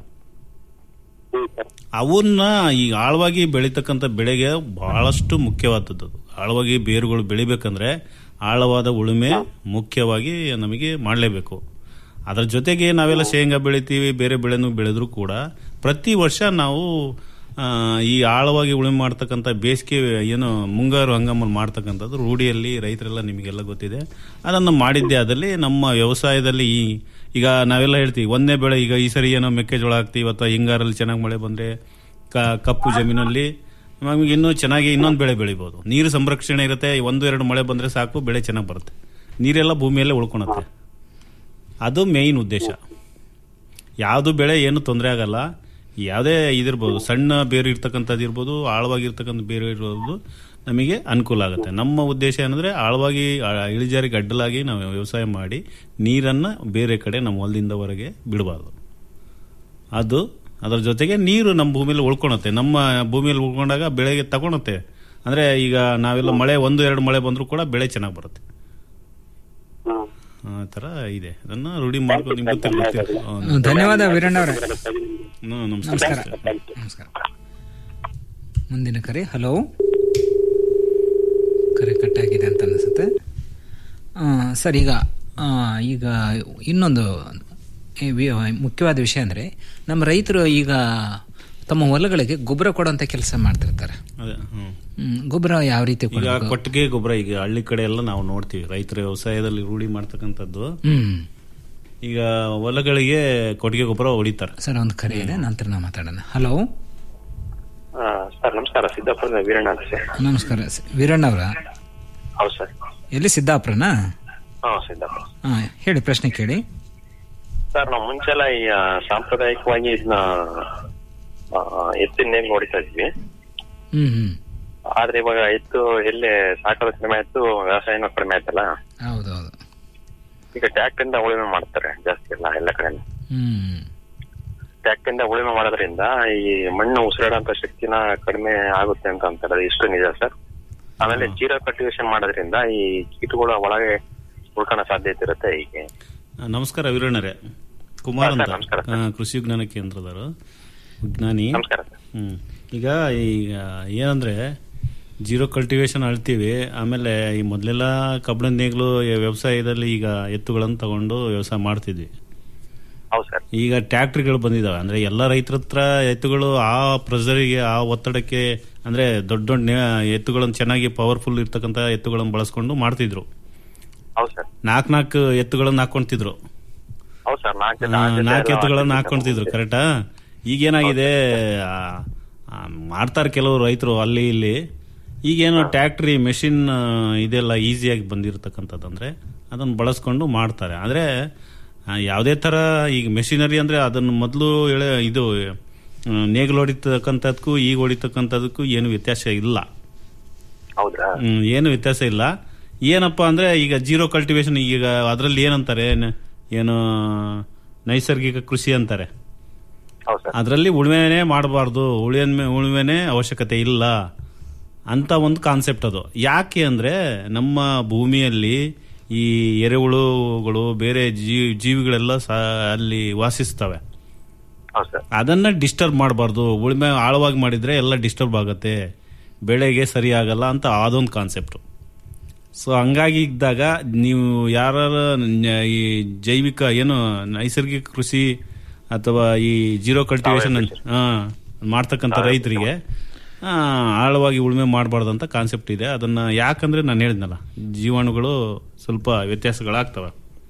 ಅವನ್ನ ಈ ಆಳವಾಗಿ ಬೆಳೀತಕ್ಕಂಥ ಬೆಳೆಗೆ ಬಹಳಷ್ಟು ಮುಖ್ಯವಾದದ್ದು ಅದು. ಆಳವಾಗಿ ಬೇರುಗಳು ಬೆಳಿಬೇಕಂದ್ರೆ ಆಳವಾದ ಉಳುಮೆ ಮುಖ್ಯವಾಗಿ ನಮಗೆ ಮಾಡಲೇಬೇಕು ಅದರ ಜೊತೆಗೆ ನಾವೆಲ್ಲ ಶೇಂಗಾ ಬೆಳಿತೀವಿ ಬೇರೆ ಬೆಳೆನೂ ಬೆಳೆದ್ರೂ ಕೂಡ ಪ್ರತಿ ವರ್ಷ ನಾವು ಆ, ಈ ಆಳವಾಗಿ ಉಳುಮೆ ಮಾಡ್ತಕ್ಕಂಥ ಬೇಸಿಗೆ ಏನು ಮುಂಗಾರು ಹಂಗಾಮಲ್ಲಿ ಮಾಡ್ತಕ್ಕಂಥದ್ದು ರೂಢಿಯಲ್ಲಿ ರೈತರೆಲ್ಲ ನಿಮಗೆಲ್ಲ ಗೊತ್ತಿದೆ ಅದನ್ನು ಮಾಡಿದ್ದೇ ಆದಲ್ಲಿ ನಮ್ಮ ವ್ಯವಸಾಯದಲ್ಲಿ ಈ ಈಗ ನಾವೆಲ್ಲ ಹೇಳ್ತೀವಿ ಒಂದೇ ಬೆಳೆ ಈಗ ಈ ಸರಿ ಏನೋ ಮೆಕ್ಕೆಜೋಳ ಹಾಕ್ತೀವಿ ಅಥವಾ ಹಿಂಗಾರಲ್ಲಿ ಚೆನ್ನಾಗಿ ಮಳೆ ಬಂದರೆ ಕಪ್ಪು ಜಮೀನಲ್ಲಿ ನಮಗೆ ಇನ್ನೂ ಚೆನ್ನಾಗಿ ಇನ್ನೊಂದು ಬೆಳೆ ಬೆಳಿಬೋದು ನೀರು ಸಂರಕ್ಷಣೆ ಇರುತ್ತೆ ಒಂದು ಎರಡು ಮಳೆ ಬಂದರೆ ಸಾಕು ಬೆಳೆ ಚೆನ್ನಾಗಿ ಬರುತ್ತೆ ನೀರೆಲ್ಲ ಭೂಮಿಯಲ್ಲೇ ಉಳ್ಕೊಳುತ್ತೆ ಅದು ಮೇಯ್ನ್ ಉದ್ದೇಶ ಯಾವುದು ಬೆಳೆ ಏನು ತೊಂದರೆ ಆಗಲ್ಲ ಯಾವುದೇ ಇದಿರ್ಬೋದು ಸಣ್ಣ ಬೇರು ಇರ್ತಕ್ಕಂಥದ್ದು ಇರ್ಬೋದು ಆಳವಾಗಿರ್ತಕ್ಕಂಥ ಬೇರು ಇರ್ಬೋದು ನಮಗೆ ಅನುಕೂಲ ಆಗುತ್ತೆ ನಮ್ಮ ಉದ್ದೇಶ ಏನಂದ್ರೆ ಆಳವಾಗಿ ಆ, ಇಳಿಜಾರಿಗೆ ಅಡ್ಡಲಾಗಿ ನಾವು ವ್ಯವಸಾಯ ಮಾಡಿ ನೀರನ್ನು ಬೇರೆ ಕಡೆ ನಮ್ಮ ಹೊಲದಿಂದ ಹೊರಗೆ ಬಿಡಬಾರ್ದು ಅದು ಅದರ ಜೊತೆಗೆ ನೀರು ನಮ್ಮ ಭೂಮಿಯಲ್ಲಿ ಉಳ್ಕೊಳುತ್ತೆ ನಮ್ಮ ಭೂಮಿಯಲ್ಲಿ ಉಳ್ಕೊಂಡಾಗ ಬೆಳೆಗೆ ತಗೊಳುತ್ತೆ ಅಂದ್ರೆ ಈಗ ನಾವೆಲ್ಲ ಮಳೆ ಒಂದು ಎರಡು ಮಳೆ ಬಂದರೂ ಕೂಡ ಬೆಳೆ ಚೆನ್ನಾಗಿ ಬರುತ್ತೆ ಆ ಥರ ಇದೆ ಅದನ್ನ ರೂಢಿ ಮಾಡ್ಕೊಂಡು ನಿಮ್ಗೆ ಗೊತ್ತಿಲ್ಲ ಗೊತ್ತಿಲ್ಲ. ಹೌದು. ಧನ್ಯವಾದ ವೀರಣ್ಣ ಅವರೇ ಹ್ಮ್, ನಮಸ್ಕಾರ ನಮಸ್ಕಾರ ನಮಸ್ಕಾರ ಮುಂದಿನ ಕರೆ ಹಲೋ ಕರೆ ಕಟ್ಟಾಗಿದೆ ಅಂತ ಅನಿಸುತ್ತೆ ಆ, ಸರ್ ಈಗ ಆ, ಈಗ ಇನ್ನೊಂದು ಈ ವಿ- ಮುಖ್ಯವಾದ ವಿಷಯ ಅಂದರೆ ನಮ್ಮ ರೈತರು ಈಗ ತಮ್ಮ ಹೊಲಗಳಿಗೆ ಗೊಬ್ಬರ ಕೊಡುವಂಥ ಕೆಲಸ ಮಾಡ್ತಿರ್ತಾರೆ ಅದೇ ಹ್ಮ್ ಹ್ಮ್, ಗೊಬ್ಬರ ಯಾವ ರೀತಿ ಈಗ ಕೊಡಬೇಕು ಕೊಟ್ಟಿಗೆ ಗೊಬ್ಬರ ಈಗ ಹಳ್ಳಿ ಕಡೆ ಎಲ್ಲ ನಾವು ನೋಡ್ತೀವಿ ರೈತರ ವ್ಯವಸಾಯದಲ್ಲಿ ರೂಢಿ ಮಾಡ್ತಕ್ಕಂಥದ್ದು ಹ್ಮ್ ಈಗ ಹೊಲಗಳಿಗೆ ಕೊಟ್ಟಿಗೆ ಗೊಬ್ಬರ ಹೊಡಿತಾರೆ ಸರ್ ಒಂದು ಕರೆ ಇದೆ ನಂತರ ನಾವು ಮಾತಾಡೋಣ ಹಲೋ ಸರ್ ನಮಸ್ಕಾರ ಸಿದ್ದಾಪುರದ ವೀರಣ್ಣ ಅಂತ ಸರ್ ನಮಸ್ಕಾರ ಸ- ವೀರಣ್ಣ ಅವರ ಹೌದು ಸರ್ ಎಲ್ಲಿ ಸಿದ್ದಾಪುರನಾ ಹಾ ಸಿದ್ದಾಪುರ ಹಾ ಹೇಳಿ ಪ್ರಶ್ನೆ ಕೇಳಿ ಸರ್ ನಾವು ಮುಂಚೆಲ್ಲ ಈ ಆ, ಸಾಂಪ್ರದಾಯಿಕವಾಗಿ ಇದನ್ನ ಎತ್ತಿನ ನೇಗ್ ಹೊಡಿತಾ ಇದ್ವಿ ಹ್ಮ್ ಹ್ಮ್ ಆದ್ರೆ ಇವಾಗ ಎತ್ತು ಎಲ್ಲಿ ಸಾಕೋದು ಕಡಿಮೆ ಆಯ್ತು ವ್ಯವಸಾಯನೂ ಕಡಿಮೆ ಆಯ್ತಲ್ಲ ಹೌದೌದು ಈಗ ಟ್ಯಾಕ್ಟರ್ ಇಂದ ಉಳುಮೆ ಮಾಡ್ತಾರೆ ಜಾಸ್ತಿ ಎಲ್ಲ ಎಲ್ಲ ಕಡೆ ಹ್ಮ್ ಟ್ಯಾಕ್ಟರ್ ಇಂದ ಉಳುಮೆ ಮಾಡೋದ್ರಿಂದ ಈ ಮಣ್ಣು ಉಸಿರಾಡುವಂತ ಶಕ್ತಿನ ಕಡಿಮೆ ಆಗುತ್ತೆ ಅಂತ ಅಂತಾರೆ ಅದು ಇಷ್ಟು ನಿಜ ಸರ್ ಆಮೇಲೆ ಜೀರೋ ಕಲ್ಟಿವೇಶನ್ ಮಾಡೋದ್ರಿಂದ ಈ ಕೀಟಗಳು ಒಳಗೆ ಉಳ್ಕೊಳ್ಳೋ ಸಾಧ್ಯತೆ ಇರುತ್ತೆ ಹೀಗೆ ಆ, ನಮಸ್ಕಾರ ವೀರಣ್ಣರೇ ಕುಮಾರ್ ಹಾ, ಅಂತ ಸರ್, ನಮಸ್ಕಾರ, ಆ, ಕೃಷಿ ವಿಜ್ಞಾನ ಕೇಂದ್ರದವರು ವಿಜ್ಞಾನಿ ನಮಸ್ಕಾರ ಹ್ಮ್ ಈಗ ಈಗ ಏನಂದ್ರೆ ಜೀರೋ ಕಲ್ಟಿವೇಶನ್ ಅಳ್ತೀವಿ ಆಮೇಲೆ ಈ ಮೊದಲೆಲ್ಲ ಕಬ್ಬಣದ ನೇಗ್ಲು ಈ ವ್ಯವಸಾಯದಲ್ಲಿ ಈಗ ಎತ್ತುಗಳನ್ನು ತಗೊಂಡು ವ್ಯವಸಾಯ ಮಾಡ್ತಿದ್ವಿ ಹೌದು ಸರ್ ಈಗ ಟ್ಯಾಕ್ಟ್ರಿಗಳು ಬಂದಿದಾವೆ ಅಂದ್ರೆ ಎಲ್ಲ ರೈತರ ಹತ್ರ ಎತ್ತುಗಳು ಆ ಪ್ರೆಷರಿಗೆ ಆ ಒತ್ತಡಕ್ಕೆ ಅಂದ್ರೆ ದೊಡ್ಡ ದೊಡ್ಡ ನೇ- ಎತ್ತುಗಳನ್ನು ಚೆನ್ನಾಗಿ ಪವರ್ಫುಲ್ ಇರ್ತಕ್ಕಂಥ ಎತ್ತುಗಳನ್ನು ಬಳಸ್ಕೊಂಡು ಮಾಡ್ತಿದ್ರು ಹೌದು ಸರ್ ನಾಲ್ಕು ನಾಲ್ಕು ಎತ್ತುಗಳನ್ನು ಹಾಕೊಂತಿದ್ರು ಹೌದು ಸರ್ ನಾಲ್ಕು ಆ, ನಾಲ್ಕು ಎತ್ತುಗಳನ್ನ ಹಾಕೊಂತಿದ್ರು ಕರೆಕ್ಟಾ ಈಗೇನಾಗಿದೆ ಆ, ಆ, ಮಾಡ್ತಾರೆ ಕೆಲವರು ರೈತರು ಅಲ್ಲಿ ಇಲ್ಲಿ ಈಗೇನು ಟ್ಯಾಕ್ಟ್ರಿ ಮೆಷಿನ್ ಇದೆಲ್ಲ ಈಸಿಯಾಗಿ ಬಂದಿರತಕ್ಕಂಥದ್ದು ಅಂದ್ರೆ ಅದನ್ನು ಬಳಸ್ಕೊಂಡು ಮಾಡ್ತಾರೆ ಆದರೆ ಯಾವುದೇ ಥರ ಈಗ ಮೆಷಿನರಿ ಅಂದ್ರೆ ಅದನ್ನು ಮೊದಲು ಎಳೆ ಇದು ಆ, ನೇಗಿಲು ಹೊಡಿತಕ್ಕಂಥದ್ದಕ್ಕೂ ಈಗ ಹೊಡಿತಕ್ಕಂಥದ್ದಕ್ಕೂ ಏನು ವ್ಯತ್ಯಾಸ ಇಲ್ಲ ಹೌದ್ರಾ ಹ್ಮ್, ಏನು ವ್ಯತ್ಯಾಸ ಇಲ್ಲ ಏನಪ್ಪ ಅಂದ್ರೆ ಈಗ ಜೀರೋ ಕಲ್ಟಿವೇಶನ್ ಈಗ ಅದರಲ್ಲಿ ಏನಂತಾರೆ ನ- ಏನು ನೈಸರ್ಗಿಕ ಕೃಷಿ ಅಂತಾರೆ ಹೌದು ಸರ್ ಅದರಲ್ಲಿ ಉಳುಮೆನೇ ಮಾಡಬಾರ್ದು ಉಳುಮೆ ಉಳುಮೆನೇ ಅವಶ್ಯಕತೆ ಇಲ್ಲ ಅಂತ ಒಂದು ಕಾನ್ಸೆಪ್ಟ್ ಅದು ಯಾಕೆ ಅಂದ್ರೆ ನಮ್ಮ ಭೂಮಿಯಲ್ಲಿ ಈ ಎರೆಹುಳುಗಳು ಬೇರೆ ಜೀ- ಜೀವಿಗಳೆಲ್ಲ ಸಹ ಅಲ್ಲಿ ವಾಸಿಸ್ತವೆ ಹೌದು ಸರ್ ಅದನ್ನ ಡಿಸ್ಟರ್ಬ್ ಮಾಡಬಾರ್ದು ಉಳುಮೆ ಆಳವಾಗಿ ಮಾಡಿದ್ರೆ ಎಲ್ಲ ಡಿಸ್ಟರ್ಬ್ ಆಗುತ್ತೆ ಬೆಳೆಗೆ ಸರಿ ಆಗಲ್ಲ ಅಂತ ಅದೊಂದು ಕಾನ್ಸೆಪ್ಟ್ ಸೊ ಹಂಗಾಗಿ ಇದ್ದಾಗ ನೀವು ಯಾರ ಈ ಜೈವಿಕ ಏನು ನೈಸರ್ಗಿಕ ಕೃಷಿ ಅಥವಾ ಈ ಜೀರೋ ಕಲ್ಟಿವೇಶನ್ ಮಾಡ್ತಕ್ಕಂಥ ರೈತರಿಗೆ ಆ, ಆಳವಾಗಿ ಉಳುಮೆ ಮಾಡಬಾರ್ದು ಅಂತ ಕಾನ್ಸೆಪ್ಟ್ ಇದೆ ಅದನ್ನ ಯಾಕಂದ್ರೆ ನಾನು ಹೇಳಿದ್ನಲ್ಲ ಜೀವಾಣುಗಳು ಸ್ವಲ್ಪ ವ್ಯತ್ಯಾಸಗಳಾಗ್ತವೆ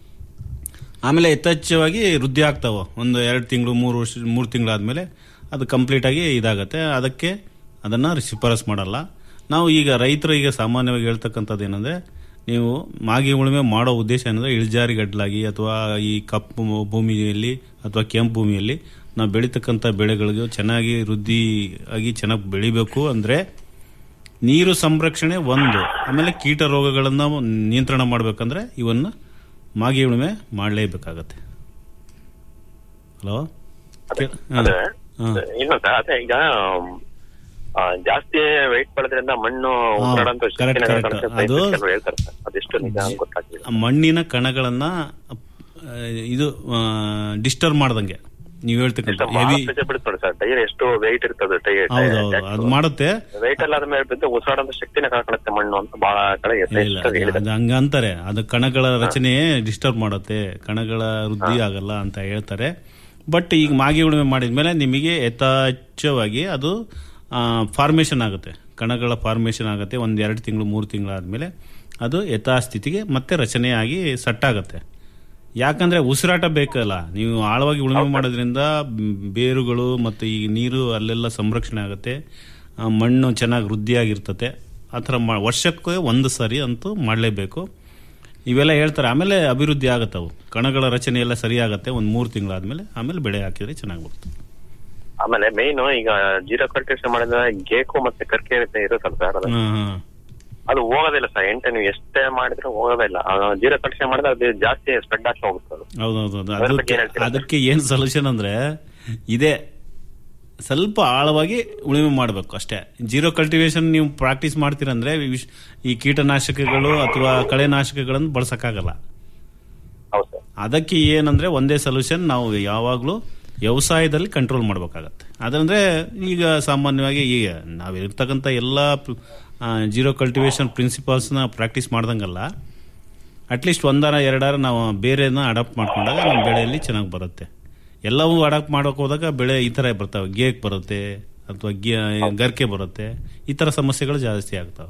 ಆಮೇಲೆ ಯಥೇಚ್ಛವಾಗಿ ವೃದ್ಧಿ ಆಗ್ತಾವ ಒಂದು ಎರಡು ತಿಂಗಳು ಮೂರು ವರ್ಷ ಮೂರು ತಿಂಗಳಾದ್ಮೇಲೆ ಅದು ಕಂಪ್ಲೀಟ್ ಆಗಿ ಇದಾಗತ್ತೆ ಅದಕ್ಕೆ ಅದನ್ನ ಶಿಫಾರಸ್ ಮಾಡಲ್ಲ ನಾವು ಈಗ ರೈತರು ಈಗ ಸಾಮಾನ್ಯವಾಗಿ ಹೇಳ್ತಕ್ಕಂಥದ್ದು ಏನಂದ್ರೆ ನೀವು ಮಾಗಿ ಉಳುಮೆ ಮಾಡೋ ಉದ್ದೇಶ ಏನಂದ್ರೆ ಇಳಿಜಾರಿ ಗಡ್ಲಾಗಿ ಅಥವಾ ಈ ಕಪ್ಪು ಭೂಮಿಯಲ್ಲಿ ಅಥವಾ ಕೆಂಪು ಭೂಮಿಯಲ್ಲಿ ನಾವು ಬೆಳೀತಕ್ಕಂಥ ಬೆಳೆಗಳಿಗೆ ಚೆನ್ನಾಗಿ ವೃದ್ಧಿ ಆಗಿ ಚೆನ್ನಾಗಿ ಬೆಳಿಬೇಕು ಅಂದ್ರೆ ನೀರು ಸಂರಕ್ಷಣೆ ಒಂದು ಆಮೇಲೆ ಕೀಟ ರೋಗಗಳನ್ನ ನಿಯಂತ್ರಣ ಮಾಡ್ಬೇಕಂದ್ರೆ ಇವನ್ನ ಮಾಗಿ ಉಳುಮೆ ಮಾಡಲೇಬೇಕಾಗತ್ತೆ ಹಲೋ ಅದೇ ಇಲ್ಲ ಸರ್ ಅದೇ ಈಗ ಆ, ಜಾಸ್ತಿ ವೆಯ್ಟ್ ಪಡೆದ್ರಿಂದ ಮಣ್ಣು ಉಸಿರಾಡಂತ correct, ಶಕ್ತಿನ correct. ಕಳ್ಕೊಳ್ಳುತ್ತೆ ಅಂತ ಅದು- ಕೆಲವ್ರು ಹೇಳ್ತಾರೆ ಸರ್ ಅದೆಷ್ಟು ನಿಜ ಅಂತ ಗೊತ್ತಾಗ್ತಿಲ್ಲ ಮಣ್ಣಿನ ಕಣಗಳನ್ನ ಆ, ಇದು ಡಿಸ್ಟರ್ಬ್ ಮಾಡ್ದಂಗೆ ನೀವು ಹೇಳ್ತಕ್ಕಂಥ ಹೆವಿ ಬಿಡುತ್ತೆ ಸರ್ ಟೈರ್ ಎಷ್ಟು ವೆಯ್ಟ್ ಇರ್ತದೆ ಟೈರ್ ಹೌದೌದು ಅದು ಮಾಡುತ್ತೆ ವೆಯ್ಟ್ ಎಲ್ಲ ಆದ್ಮೇಲೆ ಬಿದ್ದು ಉಸಿರಾಡಂತ ಶಕ್ತಿನ ಕಳ್ಕೊಳ್ಳುತ್ತೆ ಮಣ್ಣು ಅಂತ ಬಹಳ ಕಡೆ ಇಲ್ಲ ಯಥೇಚ್ಛವಾಗಿ ಹೇಳಿದ್ದಾರೆ ಅದು ಹಂಗ ಅಂತಾರೆ ಅದು ಕಣಗಳ ರಚನೆ ಡಿಸ್ಟರ್ಬ್ ಮಾಡುತ್ತೆ ಕಣಗಳ ವೃದ್ಧಿ ಆಗಲ್ಲ ಅಂತ ಹೇಳ್ತಾರೆ ಬಟ್ ಈಗ ಮಾಗಿ ಉಳುಮೆ ಮಾಡಿದ್ಮೇಲೆ ನಿಮಗೆ ಯಥೇಚ್ಛವಾಗಿ ಅದು ಫಾರ್ಮೇಷನ್ ಆಗುತ್ತೆ ಕಣಗಳ ಫಾರ್ಮೇಷನ್ ಆಗುತ್ತೆ ಒಂದ್ ಎರಡು ತಿಂಗಳು ಮೂರು ತಿಂಗಳಾದ್ಮೇಲೆ ಅದು ಯಥಾಸ್ಥಿತಿಗೆ ಮತ್ತೆ ರಚನೆಯಾಗಿ ಸಟ್ಟಾಗತ್ತೆ ಯಾಕಂದ್ರೆ ಉಸಿರಾಟ ಬೇಕಲ್ಲ ನೀವು ಆಳವಾಗಿ ಉಳುಮೆ ಮಾಡೋದ್ರಿಂದ ಮ್, ಬೇರುಗಳು ಮತ್ತು ಈ ನೀರು ಅಲ್ಲೆಲ್ಲ ಸಂರಕ್ಷಣೆ ಆಗುತ್ತೆ ಆ, ಮಣ್ಣು ಚೆನ್ನಾಗಿ ವೃದ್ಧಿಯಾಗಿರ್ತತೆ ಆ ಥರ ಮಾ ವರ್ಷಕ್ಕೆ ಒಂದು ಸರಿ ಅಂತೂ ಮಾಡಲೇಬೇಕು ಇವೆಲ್ಲ ಹೇಳ್ತಾರೆ ಆಮೇಲೆ ಅಭಿವೃದ್ಧಿ ಆಗುತ್ತೆ ಅವು ಕಣಗಳ ರಚನೆ ಎಲ್ಲ ಸರಿ ಆಗುತ್ತೆ ಒಂದು ಮೂರು ತಿಂಗಳಾದ್ಮೇಲೆ ಆಮೇಲೆ ಬೆಳೆ ಹಾಕಿದ್ರೆ ಚೆನ್ನಾಗಿ ಬರುತ್ತೆ ಆಮೇಲೆ ಮೇನ್ ಈಗ ಜೀರೋ ಕಲ್ಟಿವೇಶನ್ ಮಾಡಿದ್ರೆ ಗೇಕು ಮತ್ತೆ ಕರ್ಕೆ ಇರುತ್ತಲ್ಲ ಸರ್ ಅದು ಹ್ಮ್, ಹ್ಮ್. ಅದು ಹೋಗೋದಿಲ್ಲ ಸರ್ ಎಂಟು ನೀವು ಎಷ್ಟೇ ಮಾಡಿದ್ರೆ ಹೋಗೋದೇ ಇಲ್ಲ ಜೀರೋ ಕಲ್ಟಿವೇಶನ್ ಮಾಡಿದ್ರೆ ಅದು ಜಾಸ್ತಿ ಸ್ಪ್ರೆಡ್ ಆಗ್ತಾ ಹೋಗುತ್ತೆ ಅದು ಹೌದೌದು ಅದು- ಅದ್ರ ಬಗ್ಗೆ ಅದಕ್ಕೆ ಏನ್ ಹೇಳ್ತೀರಾ? ಅದಕ್ಕೆ ಏನ್ ಸೊಲ್ಯೂಷನ್ ಅಂದ್ರೆ ಇದೆ ಸ್ವಲ್ಪ ಆಳವಾಗಿ ಉಳುಮೆ ಮಾಡಬೇಕು ಅಷ್ಟೇ ಜೀರೋ ಕಲ್ಟಿವೇಶನ್ ನೀವು ಪ್ರಾಕ್ಟೀಸ್ ಮಾಡ್ತೀರಂದ್ರೆ ವಿಶ್- ಈ ಕೀಟನಾಶಕಗಳು ಅಥವಾ ಕಳೆನಾಶಕಗಳನ್ನು ಬಳಸಕ್ಕಾಗಲ್ಲ ಅದಕ್ಕೆ ಏನಂದ್ರೆ ಒಂದೇ ಸೊಲ್ಯೂಷನ್ ನಾವು ಯಾವಾಗಲೂ ವ್ಯವಸಾಯದಲ್ಲಿ ಕಂಟ್ರೋಲ್ ಮಾಡಬೇಕಾಗತ್ತೆ ಅದಂದ್ರೆ ಈಗ ಸಾಮಾನ್ಯವಾಗಿ ಈಗ ನಾವು ಇರ್ತಕ್ಕಂಥ ಎಲ್ಲ ಜೀರೋ ಕಲ್ಟಿವೇಶನ್ ಪ್ರಿನ್ಸಿಪಲ್ಸ್ನ ಪ್ರಾಕ್ಟೀಸ್ ಮಾಡ್ದಂಗಲ್ಲ ಅಟ್ಲೀಸ್ಟ್ ಒಂದಾರ ಎರಡಾರ ನಾವು ಬೇರೆನ ಅಡಾಪ್ಟ್ ಮಾಡ್ಕೊಂಡಾಗ ನಮ್ಮ ಬೆಳೆಯಲ್ಲಿ ಚೆನ್ನಾಗಿ ಬರುತ್ತೆ ಎಲ್ಲವೂ ಅಡಾಪ್ಟ್ ಮಾಡೋಕೆ ಹೋದಾಗ ಬೆಳೆ ಈ ಥರ ಬರ್ತವೆ ಗೇಕ್ ಬರುತ್ತೆ ಅಥವಾ ಗರ್ಕೆ ಬರುತ್ತೆ ಈ ಥರ ಸಮಸ್ಯೆಗಳು ಜಾಸ್ತಿ ಆಗ್ತಾವೆ